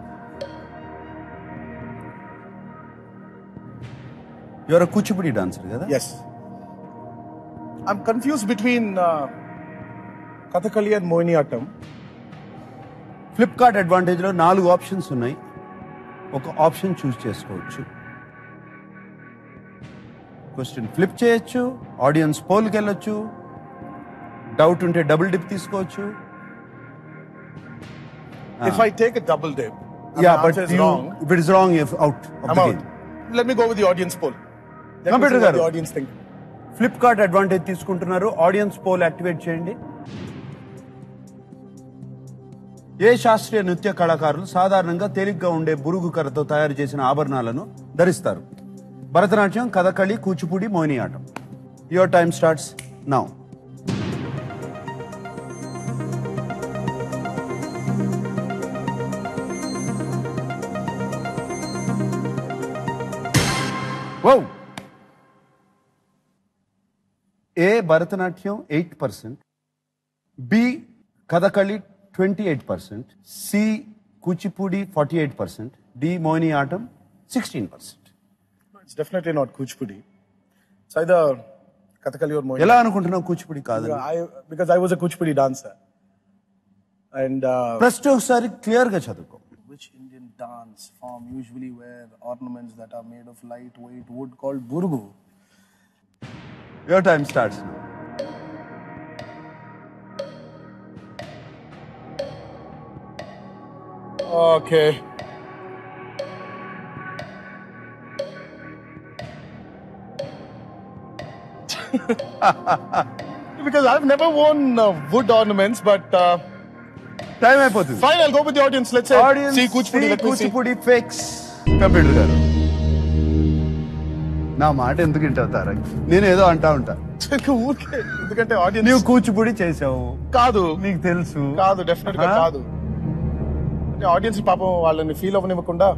your Kuchipudi dancer కదా yes I'm confuse between Kathakali and Mohiniyattam Flipkart అడ్వాంటేజ్లో నాలుగు options ఉన్నాయి ఒక option choose చేసుకోవచ్చు question flip చేయొచ్చు audience పోల్కి వెళ్ళొచ్చు డౌట్ ఉంటే డబుల్ డిప్ తీసుకోవచ్చు if I take a double day yeah but if it is wrong if out I'm out. Let me go with the audience poll. Let me Computer see what garu. the audience think. Flipkart advantage తీసుకుంటున్నారు audience poll activate చేయండి ఏ శాస్త్రీయ నృత్య కళాకారులు సాధారణంగా తేలిగ్గా ఉండే బురుగు కర్రతో తయారు చేసిన ఆభరణాలను ధరిస్తారు Bharatanatyam Kathakali Kuchipudi Mohiniyattam your time starts now Whoa! A Bharatanatyam eight percent B Kathakali twenty eight percent C Kuchipudi forty eight percent D Mohiniyattam sixteen percent It's definitely not Kuchipudi. It's either Kathakali or Mohiniyattam. ఎలా అనుకుంటున్నావు కూచిపూడి కాదని I, because I was a Kuchipudi dancer. And uh, ప్రశ్న ఒకసారి clear గా చదువుకో which Indian dance form usually wear ornaments that are made of lightweight wood called burgu? Your time starts Okay. because I've never worn uh, wood ornaments, but uh, time అయిపోతుంది fine, I'll go with the audience. Let's say audience see Kuchipudi. Let me see. Kuchipudi fix computer గారు నా మాట ఎందుకు వింటావు తారక్ నేను ఏదో అంటా ఉంటా ఊరికే ఎందుకంటే ఆడియన్స్ నువ్వు కూచిపూడి చేసావు కాదు నీకు తెలుసు కాదు డెఫినెట్ గా Huh? కాదు అంటే ఆడియన్స్ పాపం వాళ్ళని ఫీల్ అవ్వనివ్వకుండా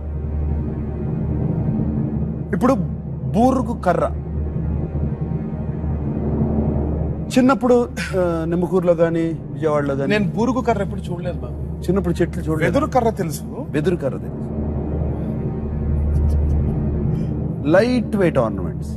ఇప్పుడు బూరుకు కర్ర చిన్నప్పుడు ఆ, నిమ్మకూరులో కానీ విజయవాడలో కానీ నేను బూరుగు కర్ర ఎప్పుడు చూడలేదు బాబు చిన్నప్పుడు చెట్లు చూడలేదు వెదురు కర్ర తెలుసు వెదురు కర్ర తెలుసు lightweight ornaments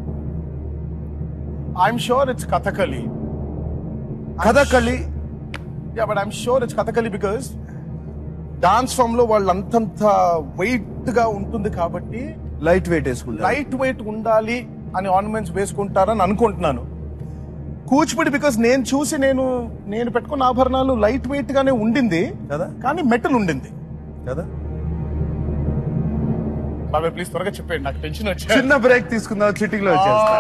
I'm sure it's Kathakali Kathakali yeah but I'm sure it's Kathakali because dance form లో వాళ్ళు అంతంత వెయిట్ గా ఉంటుంది కాబట్టి లైట్ వెయిట్ వేసుకుంటారు లైట్ వెయిట్ ఉండాలి అని ఆర్నమెంట్స్ వేసుకుంటారని అనుకుంటున్నాను కూచిపూడి బికాస్ నేను చూసి నేను నేను పెట్టుకున్న ఆభరణాలు లైట్ వెయిట్ గానే ఉండింది కదా కానీ మెటల్ ఉండింది కదా బాబాయ్ ప్లీజ్ త్వరగా చెప్పండి నాకు టెన్షన్ వచ్చింది చిన్న బ్రేక్ తీసుకుందాం చిటింగ్ లో వచ్చేస్తా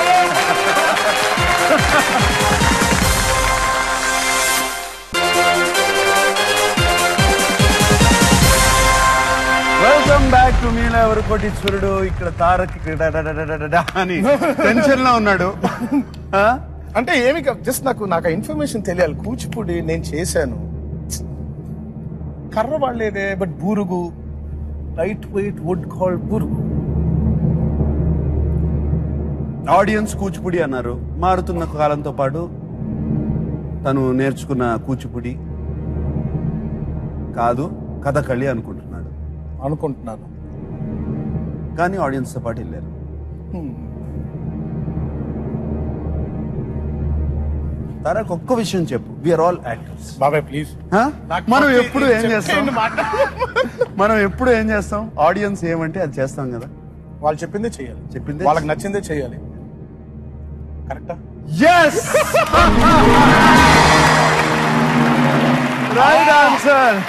వెల్కమ్ బ్యాక్ టు మీలో ఎవరు కోటీశ్వరుడు ఇక్కడ తారక్ ఇక్కడ డా డా డా డా డా డా అని టెన్షన్ లో ఉన్నాడు ఆ? అంటే ఏమి జస్ట్ నాకు నాకు ఆ ఇన్ఫర్మేషన్ తెలియాలి కూచిపూడి నేను చేశాను కర్ర వాళ్ళేదే but burugu light weight wood call burugu audience Kuchipudi అన్నారు మారుతున్న కాలంతో పాటు తను నేర్చుకున్న కూచిపూడి కాదు కథకళి అనుకుంటున్నాడు అనుకుంటున్నాను కానీ ఆడియన్స్ తో పాటు వెళ్ళారు తారక్ ఒక్క విషయం చెప్పు విఆర్ ఆల్ యాక్టర్స్ బాబాయ్ ప్లీజ్ మనం ఎప్పుడు ఏం చేస్తాం మనం ఎప్పుడు ఏం చేస్తాం ఆడియన్స్ ఏమంటే అది చేస్తాం కదా వాళ్ళు చెప్పిందే చేయాలి చెప్పిందే వాళ్ళకి నచ్చిందే చేయాలి కరెక్టా yes right answer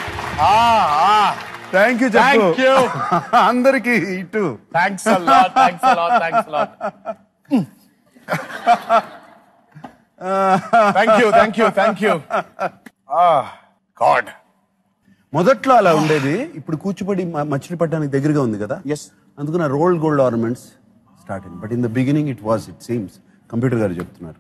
thank you చెప్పు Thank you. అందరికి ఇటు thanks thanks thanks thank you thank you thank you god మొదట్లో అలా ఉండేది ఇప్పుడు కూచిపూడి మ- మచిలీపట్నానికి దగ్గరగా ఉంది కదా ఎస్ అందుకని రోల్డ్ గోల్డ్ ఆర్నమెంట్స్ స్టార్ట్ అయింది but in the beginning it was it seems computer గారు చెప్తున్నారు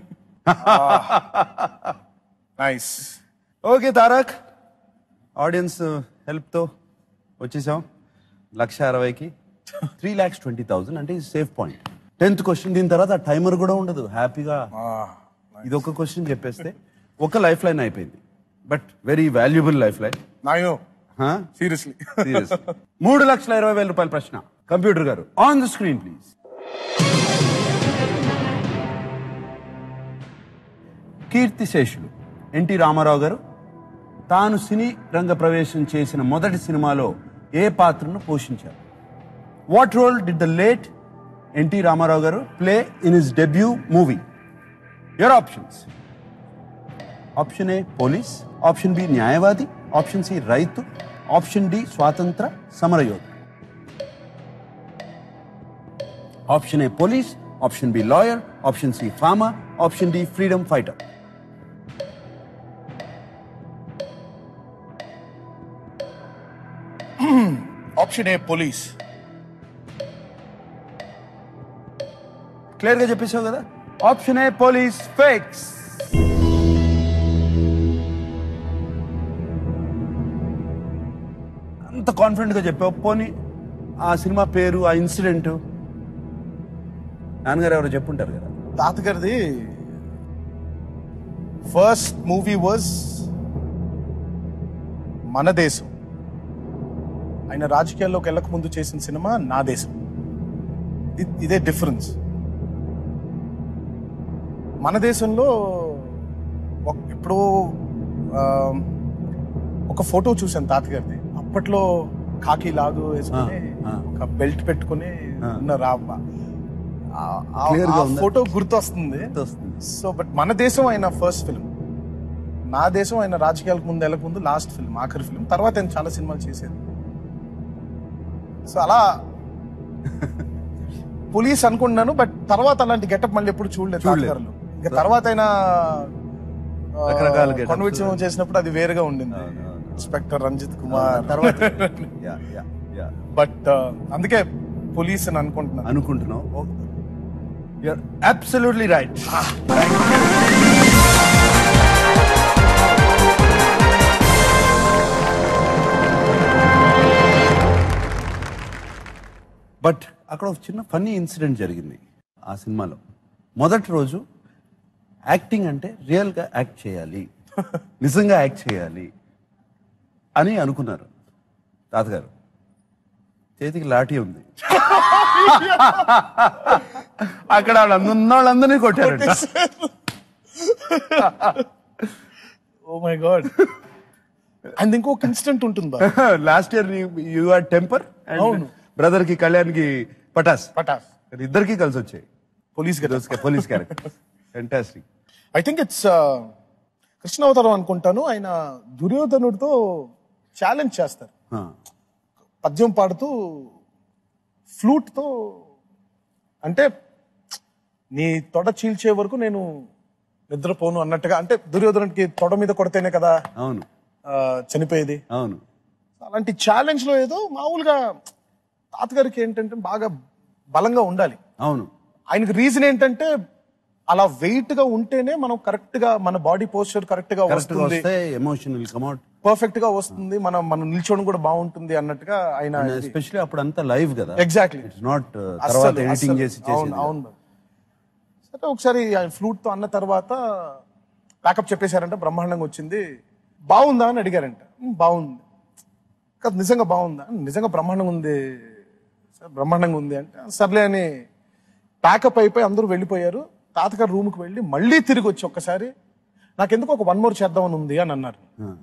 nice okay Tarak audience help తో వచ్చేసాం లక్ష అరవైకి త్రీ ల్యాక్స్ ట్వంటీ థౌసండ్ అంటే సేఫ్ పాయింట్ టెన్త్ క్వశ్చన్ దీని తర్వాత టైమర్ కూడా ఉండదు హ్యాపీగా ఇది ఒక క్వశ్చన్ చెప్పేస్తే ఒక లైఫ్ లైన్ అయిపోయింది but very valuable life line నాయో సీరియస్లీ మూడు లక్షల ఇరవై వేల రూపాయల ప్రశ్న కంప్యూటర్ గారు ఆన్ ద స్క్రీన్ ప్లీజ్ కీర్తిశేషులు ఎన్టీ రామారావు గారు తాను సినీ రంగ ప్రవేశం చేసిన మొదటి సినిమాలో ఏ పాత్రను పోషించారు what role did the late NT Rama Rao గారు play in his debut movie your options option A police option B న్యాయవాది ఆప్షన్ సి రైతు ఆప్షన్ డి స్వాతంత్ర సమరయోధుడు option A police option B lawyer option C farmer option D freedom fighter option A police clear గా చెప్పేశావు కదా option A police fix అంత confident గా చెప్పావు పోనీ ఆ సినిమా పేరు ఆ ఇన్సిడెంట్ నాన్నగారు ఎవరో చెప్పుంటారు కదా తాతగారిది ఫస్ట్ మూవీ వాజ్ మన దేశం ఆయన రాజకీయాల్లోకి వెళ్ళక ముందు చేసిన సినిమా నా దేశం ఇ- ఇదే డిఫరెన్స్ మన దేశంలో ఒక- ఎప్పుడో ఆ, ఒక ఫోటో చూశాను తాతగారిది అప్పట్లో కాకి లాగు వేసుకుని ఆ, ఆ. ఒక బెల్ట్ పెట్టుకుని ఉన్నారు ఆ- ఆ- ఆ- Clear గా ఆ ఉందా? ఫోటో గుర్తొస్తుంది గుర్తొస్తుంది. సో బట్ మన దేశం ఆయన ఫస్ట్ ఫిల్మ్ నా దేశం ఆయన రాజకీయాలకు ముందు వెళ్ళక ముందు లాస్ట్ ఫిల్మ్ ఆఖరి ఫిల్మ్ తర్వాత ఆయన చాలా సినిమాలు చేసేది సో అలా పోలీస్ అనుకున్నాను బట్ తర్వాత అలాంటి గెటప్ మళ్ళీ ఎప్పుడు చూడలేదు చూడలేదు. తాతగారులో ఇంకా తర్వాత ఆయన రకరకాల getups. కొనవిత్సవం చేసినప్పుడు అది వేరుగా ఉండింది ఇన్స్పెక్టర్ రంజిత్ కుమార్ తర్వాత యా యా యా బట్ అందుకే పోలీస్ అని అనుకుంటున్నాను అనుకుంటున్నావు యూఆర్ అబ్సల్యూట్లీ రైట్ బట్ అక్కడ ఒక చిన్న ఫన్నీ ఇన్సిడెంట్ జరిగింది ఆ సినిమాలో మొదటి రోజు యాక్టింగ్ అంటే రియల్గా యాక్ట్ చేయాలి నిజంగా యాక్ట్ చేయాలి అని అనుకున్నారు తాతగారు చేతికి లాఠీ ఉంది అక్కడ వాళ్ళందరూ వాళ్ళందరినీ కొట్టారంట ఓ మై గాడ్ అండ్ ఇంకొక ఇన్సిడెంట్ ఉంటుంది బా last year you are Temper అవును. బ్రదర్ కి కళ్యాణ్ కి పటాస్ పటాస్ ఇద్దరికి కలిసి వచ్చాయి police police character fantastic I think it's Krishnavataram అనుకుంటాను ఆయన దుర్యోధనుడితో ఛాలెంజ్ చేస్తారు పద్యం పాడుతూ ఫ్లూట్ తో అంటే నీ తొడ చీల్చే వరకు నేను నిద్రపోను అన్నట్టుగా అంటే దుర్యోధనుడికి తొడ మీద కొడితేనే కదా అవును ఆ, చనిపోయేది అవును అలాంటి ఛాలెంజ్ లో ఏదో మామూలుగా తాతగారికి ఏంటంటే బాగా బలంగా ఉండాలి అవును ఆయనకి రీజన్ ఏంటంటే అలా వెయిట్ గా ఉంటేనే మనం కరెక్ట్ గా మన బాడీ పోస్చర్ కరెక్ట్ గా కరెక్ట్ గా వస్తుంది వస్తే ఎమోషన్ విల్ కమ్అట్ పర్ఫెక్ట్ గా వస్తుంది మనం మనం నిల్చోవడం కూడా బాగుంటుంది అన్నట్టుగా ఆయన ఎస్పెషల్లీ అప్పుడు అంతా లైవ్ కదా ఎగ్జాక్ట్లీ ఇట్స్ నాట్ తర్వాత ఎడిటింగ్ చేసి అవును చేసేది అవును సరే ఒకసారి ఆయన ఫ్లూట్ తో అన్న తర్వాత ప్యాకప్ చెప్పేశారంట బ్రహ్మాండంగా వచ్చింది బాగుందా అని అడిగారంట "ఉమ్, బాగుంది కాదు నిజంగా బాగుందా నిజంగా బ్రహ్మాండంగా ఉంది సార్ బ్రహ్మాండంగా ఉంది అంటే సర్లే అని ప్యాకప్ అయిపోయి అందరూ వెళ్ళిపోయారు తాతగారు రూమ్కి వెళ్ళి మళ్ళీ తిరిగి వచ్చి ఒక్కసారి నాకెందుకు ఒక వన్ మోర్ చేద్దామని ఉంది అని అన్నారు ఆ.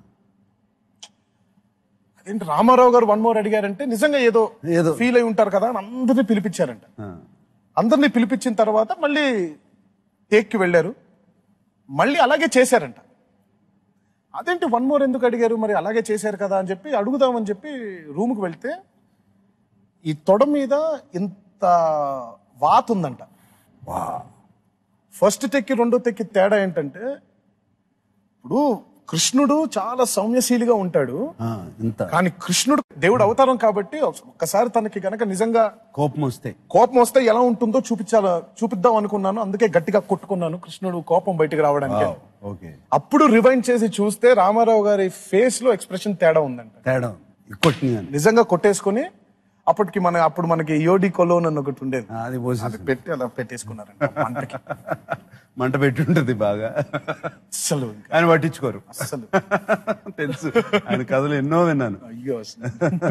అదేంటి రామారావు గారు వన్ మోర్ అడిగారంటే నిజంగా ఏదో ఏదో. ఫీల్ అయి ఉంటారు కదా అని అందరినీ పిలిపించారంట ఆ. అందరినీ పిలిపించిన తర్వాత మళ్ళీ టేక్కి వెళ్ళారు మళ్ళీ అలాగే చేశారంట అదేంటి వన్ మోర్ ఎందుకు అడిగారు మరి అలాగే చేశారు కదా అని చెప్పి అడుగుదామని చెప్పి రూమ్కి వెళ్తే ఈ తొడ మీద ఇంత వాత ఉందంట ఫస్ట్ తెక్కి రెండో తెక్కి తేడా ఏంటంటే ఇప్పుడు కృష్ణుడు చాలా సౌమ్యశీలిగా ఉంటాడు ఆ, ఇంత కానీ కృష్ణుడు దేవుడు అవతారం కాబట్టి ఒక్కసారి తనకి గనక నిజంగా కోపం వస్తే కోపం వస్తే ఎలా ఉంటుందో చూపించాల చూపిద్దాం అనుకున్నాను అందుకే గట్టిగా కొట్టుకున్నాను కృష్ణుడు కోపం బయటికి రావడానికి ఓకే అప్పుడు రివైండ్ చేసి చూస్తే రామారావు గారి ఫేస్ లో ఎక్స్ప్రెషన్ తేడా ఉందంట తేడా కొట్టింది అని నిజంగా కొట్టేసుకుని అప్పటికి మన అప్పుడు మనకి యోడి కొలోన్ అని ఒకటి ఉండేది ఆ, అది పోసి అది పెట్టి అలా పెట్టేసుకున్నారంట మంటకి మంట పెట్టి ఉంటుంది బాగా అసలు ఇంకా ఆయన పట్టించుకోరు అసలు తెలుసు ఆయన కథలు ఎన్నో విన్నాను అయ్యో అసలు.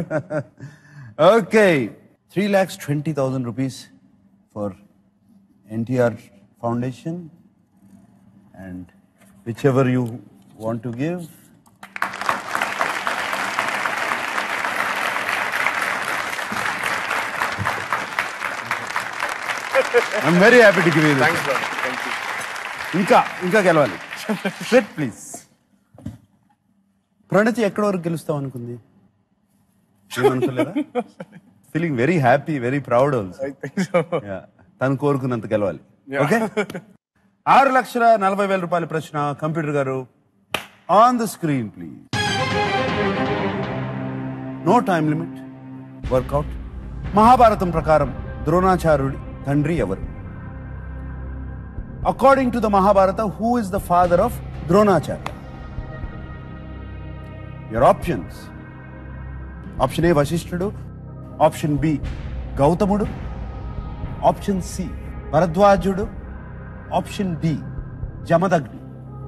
Okay three lakhs twenty thousand rupees for NTR foundation and whichever you want to give I'm very happy to give you Thanks, brother. Thank you. ఇంకా ఇంకా గెలవాలి సెట్ ప్లీజ్ ప్రణతి ఎక్కడ వరకు గెలుస్తాం అనుకుంది ఏమనుకోలేదా feeling very happy very proud also I think so. తను కోరుకున్నంత గెలవాలి Yeah. ఓకే ఆరు లక్షల నలభై వేల రూపాయల ప్రశ్న కంప్యూటర్ గారు on the screen please no time limit work out Mahabharatam ప్రకారం ద్రోణాచార్యుడి తండ్రి ఎవరు according to the Mahabharata who is the father of Dronacharya your options option A Vasishtudu option B Gautamudu option C Bharadwajudu option D Jamadagni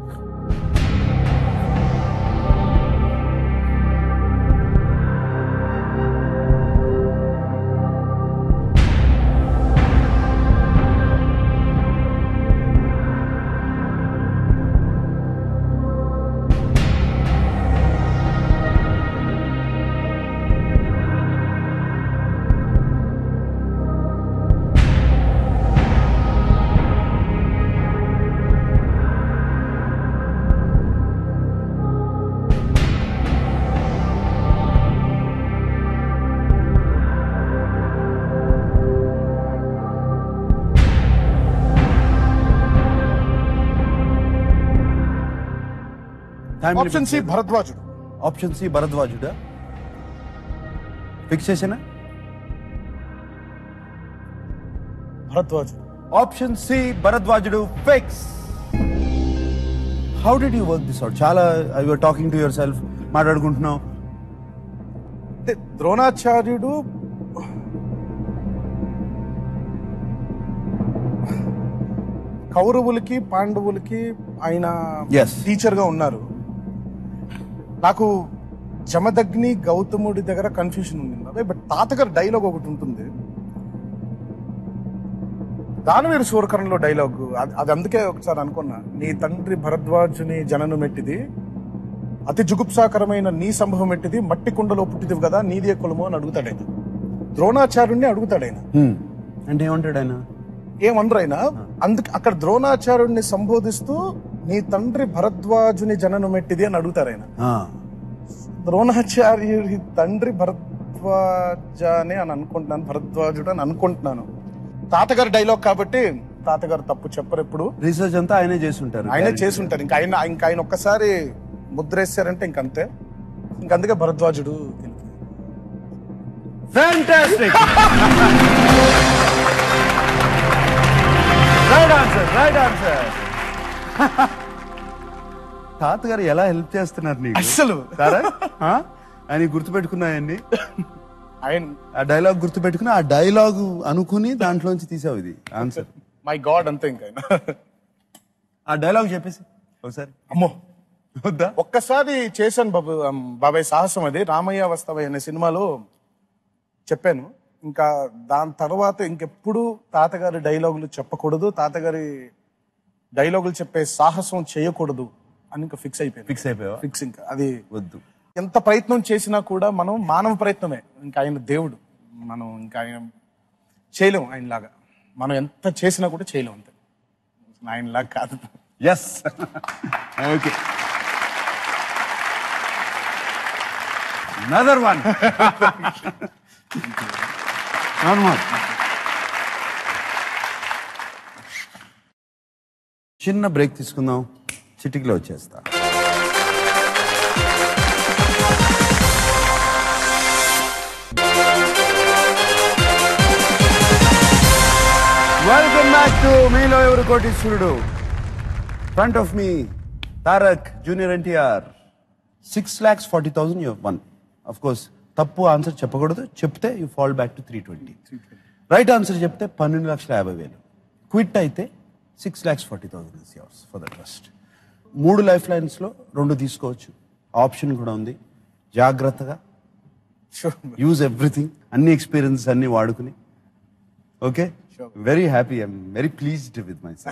option C Bharadwajudu option C భరద్వాజుడా fix చేసేనా Bharadwajudu option C Bharadwajudu fix how did you work this out చాలా your talking to yourself మాట్లాడుకుంటున్నావు అంటే ద్రోణాచార్యుడు కౌరవులకి పాండవులకి ఆయన Yes. Teacher గా ఉన్నారు నాకు జమదగ్ని గౌతముడి దగ్గర కన్ఫ్యూజన్ ఉంది బాబాయ్ బట్ తాతగారు డైలాగ్ ఒకటి ఉంటుంది దానవీర సూరకరంలో డైలాగ్ అది అది అందుకే ఒకసారి అనుకున్నా నీ తండ్రి భరద్వాజుని జనను మెట్టిది అతి జుగుప్సాకరమైన నీ సంభవం ఎట్టిది మట్టి కుండలో పుట్టిదివి కదా నీదే కులము అని అడుగుతాడు ఆయన ద్రోణాచార్యుణ్ణి అడుగుతాడు ఆయన హ్మ్. అంటే ఏమంటాడు ఆయన ఏమనరు ఆయన అందుకే అక్కడ ద్రోణాచార్యుడిని సంబోధిస్తూ నీ తండ్రి భరద్వాజుని జననం ఎట్టిది అని అడుగుతారు ఆయన ఆ, ద్రోణాచార్యుడి తండ్రి భరద్వాజనే అని అనుకుంటున్నాను భరద్వాజుడు అని అనుకుంటున్నాను తాతగారి డైలాగ్ కాబట్టి తాతగారు తప్పు చెప్పరు ఎప్పుడు రీసెర్చ్ అంతా ఆయనే చేసి ఉంటారు ఆయనే చేసి ఉంటారు ఇంకా ఆయన ఇంకా ఆయన ఒక్కసారి ముద్రేశారంటే ఇంకంతే ఇంకందుకే భరద్వాజుడు గెలిపారు. Fantastic right answer right answer తాతగారు ఎలా హెల్ప్ చేస్తున్నారు నీకు అస్సలు సరే ఆయన గుర్తుపెట్టుకున్నాయండి ఆయన ఆ డైలాగ్ గుర్తుపెట్టుకుని ఆ డైలాగ్ అనుకుని దాంట్లోంచి తీసావు ఇది ఆన్సర్ మై గాడ్ అంతే ఇంకా ఆయన ఆ డైలాగ్ చెప్పేసి ఒకసారి అమ్మో వద్దా ఒక్కసారి చేశాను బాబు అమ్, బాబాయ్ సాహసం అది రామయ్య వస్తావయ్య అనే సినిమాలో చెప్పాను ఇంకా దాని తర్వాత ఇంకెప్పుడు తాతగారి డైలాగులు చెప్పకూడదు తాతగారి డైలాగులు చెప్పే సాహసం చేయకూడదు అని ఇంకా ఫిక్స్ అయిపోయింది ఫిక్స్ అయిపోయావా ఫిక్స్ ఇంకా అది వద్దు ఎంత ప్రయత్నం చేసినా కూడా మనం మానవ ప్రయత్నమే ఇంకా ఆయన దేవుడు మనం ఇంకా ఆయన చేయలేం ఆయనలాగా మనం ఎంత చేసినా కూడా చేయలేం అంతే ఆయనలాగా కాదు ఎస్ ఓకే నదర్ వన్ చిన్న బ్రేక్ తీసుకుందాం చిటికలో వచ్చేస్తా వెల్కమ్ బ్యాక్ టు మీలో ఎవరు కోటీశ్వరుడు ఫ్రంట్ ఆఫ్ మీ Tarak junior NTR six lakhs forty thousand you won of course తప్పు ఆన్సర్ చెప్పకూడదు చెప్తే you fall back to three twenty right answer చెప్తే పన్నెండు లక్షల యాభై వేలు క్విట్ అయితే six lakhs forty thousand is yours for the trust మూడు లైఫ్ లైన్స్లో రెండు తీసుకోవచ్చు ఆప్షన్ కూడా ఉంది జాగ్రత్తగా యూజ్ ఎవ్రీథింగ్ అన్ని ఎక్స్పీరియన్స్ అన్ని వాడుకుని okay very happy I'm very pleased with my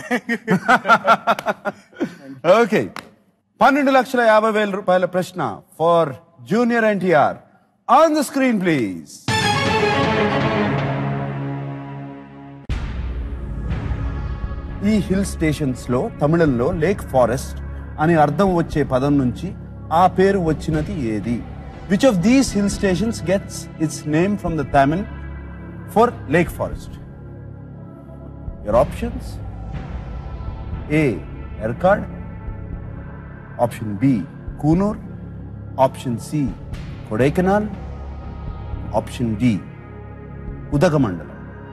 okay పన్నెండు లక్షల యాభై వేల రూపాయల ప్రశ్న for junior NTR on the screen please ఈ హిల్ స్టేషన్స్ లో తమిళంలో లేక్ ఫారెస్ట్ అని అర్థం వచ్చే పదం నుంచి ఆ పేరు వచ్చినది ఏది which of these hill stations gets its name from the Tamil for lake forest your options A Yercaud option B Coonoor option C Kodaikanal option D Udhagamandalam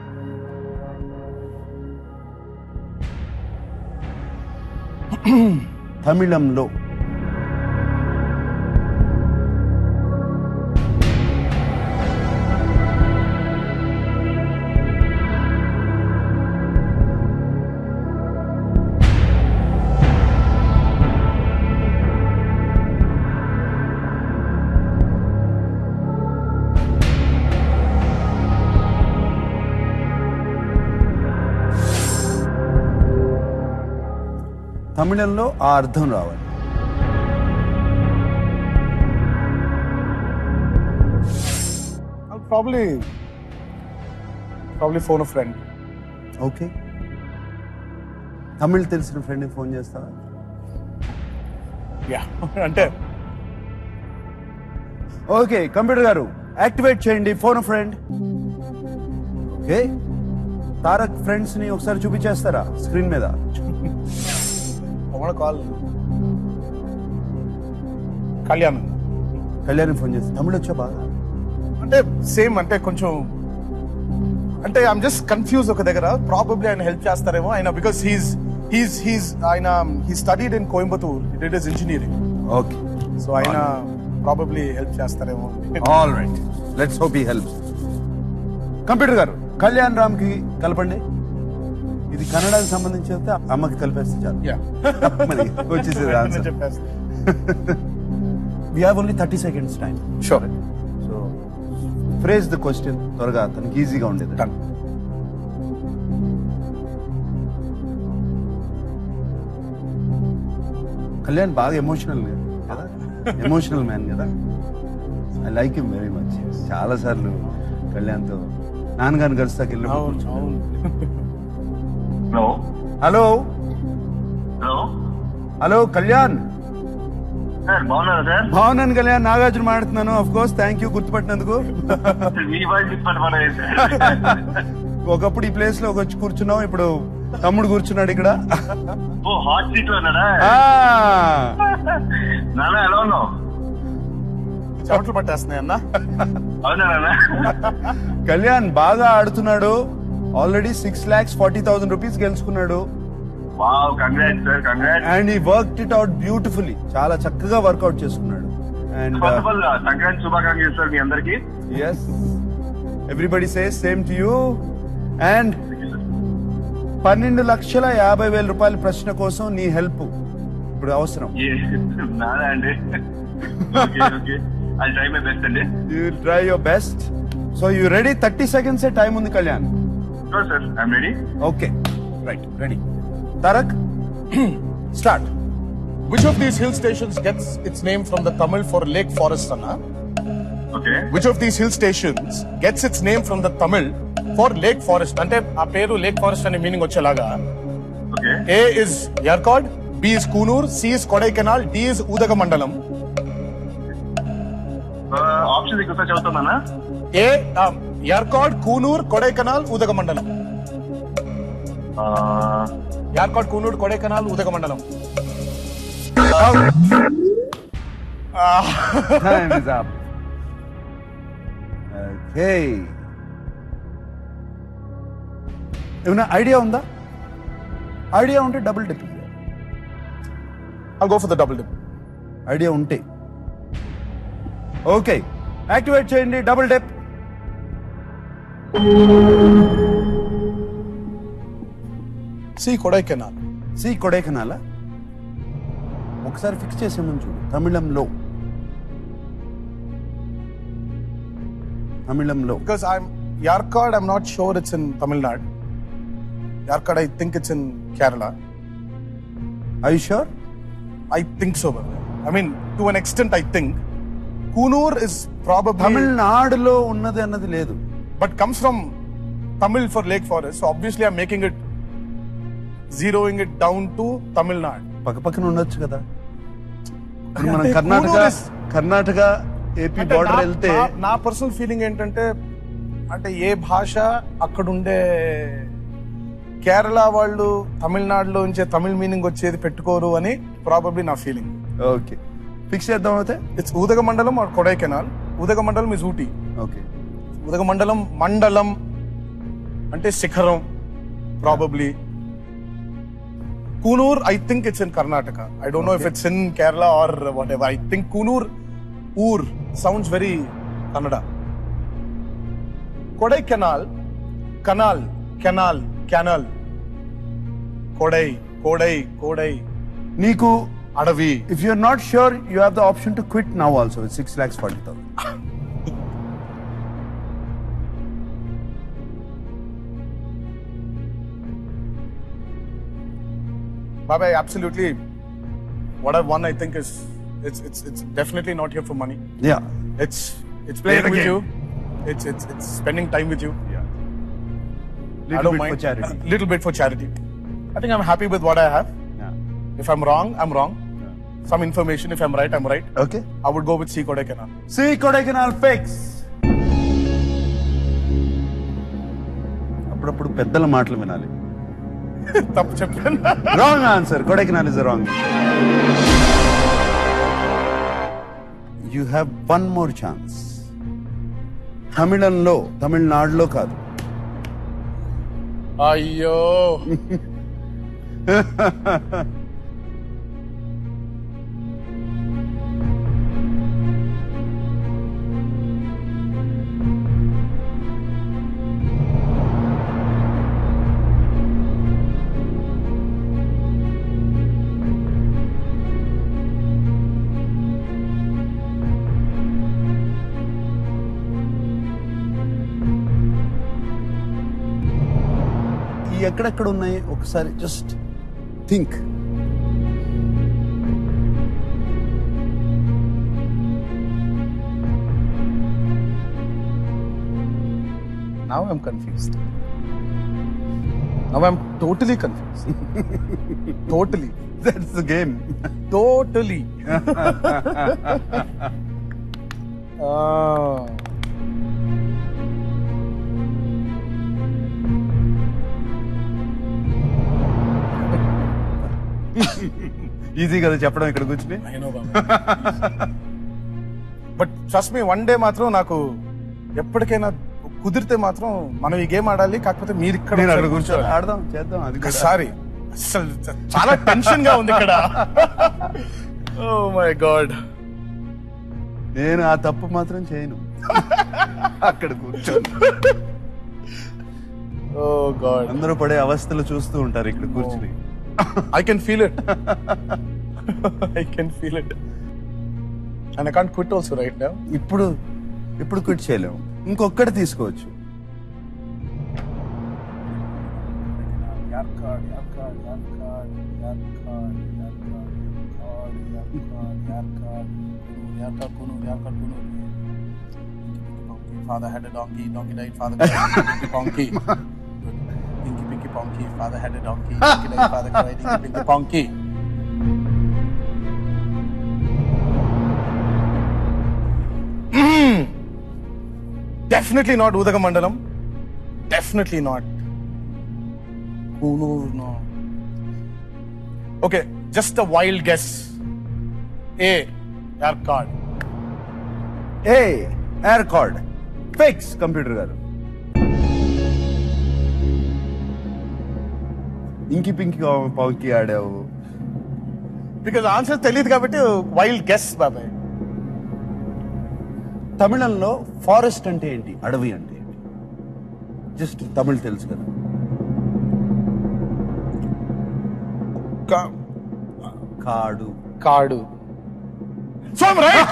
తమిళంలో తమిళంలో ఆ అర్థం రావాలి probably probably phone friend okay Tamil తెలిసిన ఫ్రెండ్కి ఫోన్ చేస్తారా యా అంటే ఓకే కంప్యూటర్ గారు యాక్టివేట్ చేయండి phone friend okay Tarak friends ని ఒకసారి చూపించేస్తారా స్క్రీన్ మీద కాల్ కళ్యాణ్ కళ్యాణ్ ఫోన్ చేస్తే తమిళ్ వచ్చా బాగా అంటే సేమ్ అంటే కొంచెం అంటే ఐఎమ్ జస్ట్ కన్ఫ్యూజ్ ఒక దగ్గర ప్రాబబ్లీ ఆయన హెల్ప్ చేస్తారేమో ఆయన బికాస్ హీస్ హీస్ హీస్ ఆయన he studied in Coimbatore it is engineering okay so ఆయన ప్రాబబ్లీ హెల్ప్ చేస్తారేమో ఆల్ రైట్ లెట్స్ హోప్ ఈ హెల్ప్ కంప్యూటర్ గారు కళ్యాణ్ రామ్ కి కలపండి ఇది కన్నడకి సంబంధించి అయితే అమ్మకి కలిపేస్తే చాలు యా మరి వచ్చేసేది ఆన్సర్ చెప్పేస్తా we have only thirty seconds time sure so phrase the question త్వరగా తనకి ఈజీగా ఉండేది Done. కళ్యాణ్ బాగా ఎమోషనల్ కదా ఎమోషనల్ మ్యాన్ కదా I like him very much చాలా సార్లు కళ్యాణ్తో నాన్నగారిని కలుస్తాకి వెళ్ళి అవును అవును hello hello hello hello Kalyan sir బాగున్నారా సార్ బాగున్నాను కళ్యాణ్ నాగార్జున మాట్లాడుతున్నాను ఆఫ్ కోర్స్ థ్యాంక్ యూ గుర్తుపట్టినందుకు మీ వాయిస్ ఇప్పటి పర్వాలేదు సార్ ఒకప్పుడు ఈ ప్లేస్ లో వచ్చి కూర్చున్నాం ఇప్పుడు తమ్ముడు కూర్చున్నాడు ఇక్కడ ఓ హాట్ సీట్ లో ఉన్నాడా ఆ, నాన్న ఎలా ఉన్నావు చెమటలు పట్టేస్తున్నాయి అన్న అవునా నాన్న కళ్యాణ్ బాగా ఆడుతున్నాడు already six lakhs forty thousand rupees గెలుచుకున్నాడు wow congrats sir congrats and he work it out beautifully చాలా చక్కగా వర్కౌట్ చేసుకున్నాడు and first of all Sankranti శుభాకాంక్షలు సార్ మీ అందరికి yes everybody says same to you and పన్నెండు లక్షల యాభై వేల రూపాయల ప్రశ్న కోసం నీ హెల్ప్ ఇప్పుడు అవసరం నానా అండి ఓకే ఓకే అది ట్రై మై బెస్ట్ అండి you try your best so you ready thirty seconds time ఉంది Kalyan sure sir I'm ready okay right ready Tarak start Which of these hill stations gets its name from the Tamil for Lake Forest, Anna? Okay Which of these hill stations gets its name from the Tamil for Lake Forest? అంటే ఆ పేరు lake forest అనే meaning వచ్చేలాగా okay A is Yercaud B is Coonoor C is Kodaikanal D is Udagamandalam option ఒకసారి చదువుతున్నానా A Yercaud Coonoor Kodaikanal Udagamandalam Yercaud Coonoor Kodaikanal Udagamandalam Time is up. Okay. ఏమైనా idea ఉందా idea ఉంటే double dip I'll go for the double dip. Idea ఉంటే ఓకే యాక్టివేట్ చేయండి double dip C Kodaikanal C కొడైకెనాలా ఒకసారి fix చేసామని చూడు తమిళంలో తమిళంలో Because I'm Yarkad, I'm not sure it's in Tamil Nadu. Yarkad, I think it's in Kerala. I sure I think so. brother. I mean, to an extent, I think. Kunur is probably, తమిళనాడులో ఉన్నది అన్నది లేదు but comes from Tamil for Lake Forest. So obviously, I'm making it, zeroing it down to Tamil Nadu. పక్క పక్కన ఉండొచ్చు కదా ఇప్పుడు మనం అంటే కర్ణాటక కూనూరు is- కర్ణాటక ఏపీ అంటే బార్డర్ నా- వెళ్తే నా- నా పర్సనల్ ఫీలింగ్ ఏంటంటే అంటే ఏ భాష అక్కడుండే కేరళ వాళ్ళు తమిళనాడులో ఉంచే తమిళ్ మీనింగ్ వచ్చేది పెట్టుకోరు అని ప్రాబబ్లీ నా ఫీలింగ్ ఓకే ఫిక్స్ చేద్దాం అయితే it's Udagamandalam or Kodaikanal Udagamandalam is Ooty okay Udagamandalam మండలం అంటే శిఖరం probably Coonoor I think it's in Karnataka I don't know if it's in Kerala or whatever I think Coonoor ఊర్ sounds very Kannada Kodaikanal canal canal canal Kodai Kodai Kodai నీకు అడవి if you're not sure you have the option to quit now also six lakhs forty thousand Baba, absolutely. What I've won, I think, is it's it's it's definitely not here for money. Yeah It's it's playing Play the with game. you. It's it's it's spending time with you. I little don't bit mind. For charity A little bit for charity. I think I'm happy with what I have. If I'm wrong, I'm wrong. Some information. If I'm right, I'm right. Okay I would go with C Kodaikanal. C Kodaikanal fix అప్పుడప్పుడు పెద్దల మాటలు వినాలి తప్పు చెప్పాను wrong answer Kodaikanal is wrong you have one more chance తమిళంలో తమిళనాడులో కాదు అయ్యో ఎక్కడెక్కడ ఉన్నాయి ఒకసారి just think Now I'm confused. Now I'm totally confused. totally. That's the game Totally. Ah. Easy కదా చెప్పడం ఇక్కడ కూర్చుని I know, Baba. But trust me one day మాత్రం నాకు ఎప్పటికైనా కుదిరితే మాత్రం మనం ఈ గేమ్ ఆడాలి కాకపోతే మీరు ఇక్కడ నేను అక్కడ ఒకసారి కూర్చొని కూర్చోవాలి. ఆడదాం చేద్దాం అది కూడా. ఒకసారి అసలు చాలా టెన్షన్ గా ఉంది ఇక్కడ ఓ మై గాడ్ నేను ఆ తప్పు మాత్రం చేయను అక్కడ కూర్చొని ఓ గాడ్ అందరూ పడే అవస్థలు చూస్తూ ఉంటారు ఇక్కడ కూర్చుని I can feel it I can feel it and I can't quit also right now ఇప్పుడు ఇప్పుడు క్విట్ చేయలేము ఇంకొక్కటి తీసుకోవచ్చు యార్ కార్డ్ యార్ కార్డ్ యార్ కార్డ్ యార్ కార్డ్ యార్ కార్డ్ యార్ కార్డ్ యార్ కార్డ్ యార్ Yercaud Coonoor Yercaud Coonoor Father had a donkey, donkey died, father died, pinky ponky. Pinky pinky ponky, father had a donkey, donkey died, father died, pinky pinky ponky. Mm. Definitely not Udaka Mandalam. Definitely not. Kunur, no. Okay, just a wild guess. A. Your card. A Yercaud fix computer గారు ఇంకి పింకి పావుకి ఆడావు because answer తెలియదు కాబట్టి wild guess బాబాయ్ తమిళంలో forest అంటే ఏంటి అడవి అంటే ఏంటి జస్ట్ తమిళ్ తెలుసు కదా కాడు కాడు సో రైట్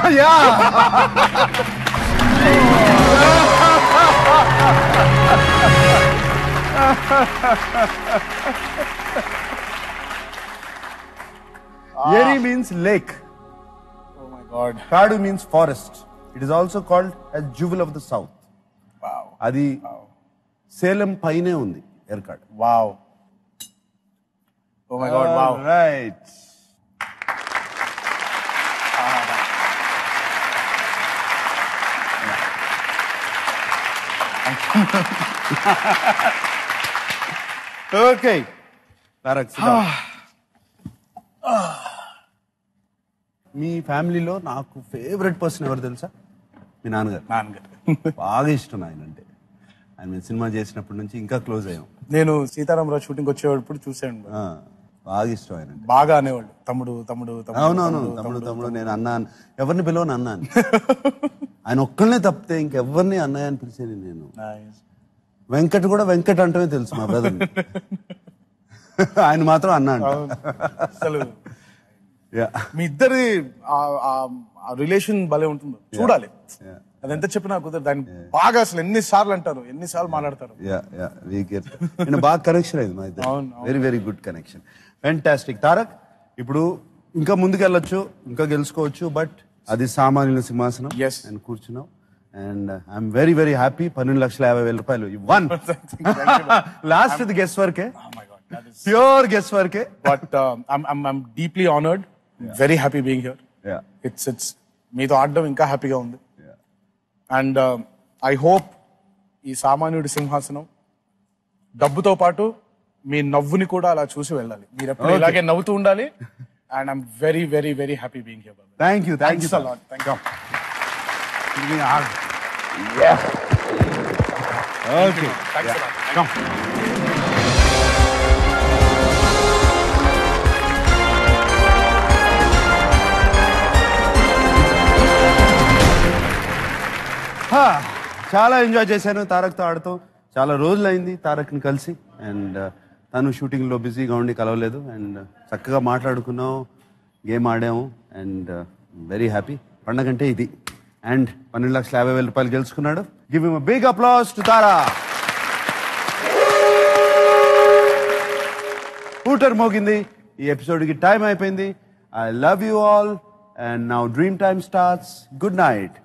ఏరి means lake oh my God కాడు means forest it is also called as jewel of the south wow అది సేలం పైనే ఉంది Yercaud wow oh my God wow right okay Tarak sit down. మీ ఫ్యామిలీలో నాకు ఫేవరెట్ పర్సన్ ఎవరు తెలుసా మీ నాన్నగారు నాన్నగారు బాగా ఇష్టం ఆయన అంటే ఆయన మేము సినిమా చేసినప్పటి నుంచి ఇంకా క్లోజ్ అయ్యాం నేను సీతారామరావు షూటింగ్ వచ్చేటప్పుడు చూసాను ఆ, బాగా ఇష్టం ఆయన అంటే బాగా అనేవాళ్ళు తమ్ముడు తమ్ముడు తమ్ముడు అవునవును తమ్ముడు తమ్ముడు నేను అన్నాను ఎవరిని పిలవను అన్నాను ఆయన ఒక్కళ్ళనే తప్పితే ఇంకెవరిని అన్నయ్య అని పిలిచేది నేను Nice. వెంకట్ కూడా వెంకట్ అంటమే తెలుసు మా బ్రదర్ ఆయన మాత్రం అన్నా అంట అసలు Yeah. మీ ఇద్దరి రిలేషన్ భలే ఉంటుంది చూడాలి Yeah. అది ఎంత చెప్పినా కుదరదు దాన్ని బాగా అసలు ఎన్ని సార్లు అంటారు ఎన్ని సార్లు మాట్లాడతారు యా యా వీ గెట్ నేను బాగా కనెక్షన్ అయింది మా ఇద్దరు అవును, అవును. Very very good connection fantastic Tarak ఇప్పుడు ఇంకా ముందుకెళ్ళొచ్చు ఇంకా గెలుచుకోవచ్చు బట్ అది సామాన్యుల సింహాసనం Yes. అండ్ కూర్చున్నావు and I'm very very happy పన్నెండు లక్షల యాభై వేల రూపాయలు వన్ లాస్ట్ ఇది గెస్ వరకే ప్యూర్ గెస్ వరకే but I'm deeply honoured very happy being here yeah it's it's మీతో ఆడడం ఇంకా హ్యాపీగా ఉంది అండ్ ఐ హోప్ ఈ సామాన్యుడి సింహాసనం డబ్బుతో పాటు మీ నవ్వుని కూడా అలా చూసి వెళ్ళాలి మీరు ఎప్పుడు Okay. ఇలాగే నవ్వుతూ ఉండాలి and I'm very very very happy being here thank you thank you Thanks a lot. Thank you. Okay Thanks a lot. హా, చాలా ఎంజాయ్ చేశాను తారక్తో ఆడుతూ చాలా రోజులైంది తారక్ని కలిసి అండ్ తను షూటింగ్లో బిజీగా ఉండి కలవలేదు అండ్ చక్కగా మాట్లాడుకున్నాం గేమ్ ఆడాము అండ్ వెరీ హ్యాపీ పండగంటే ఇది అండ్ పన్నెండు లక్షల యాభై వేల రూపాయలు గెలుచుకున్నాడు give him big applause to Tara hooter మోగింది ఈ ఎపిసోడ్కి టైం అయిపోయింది I love you all and now dream time starts good night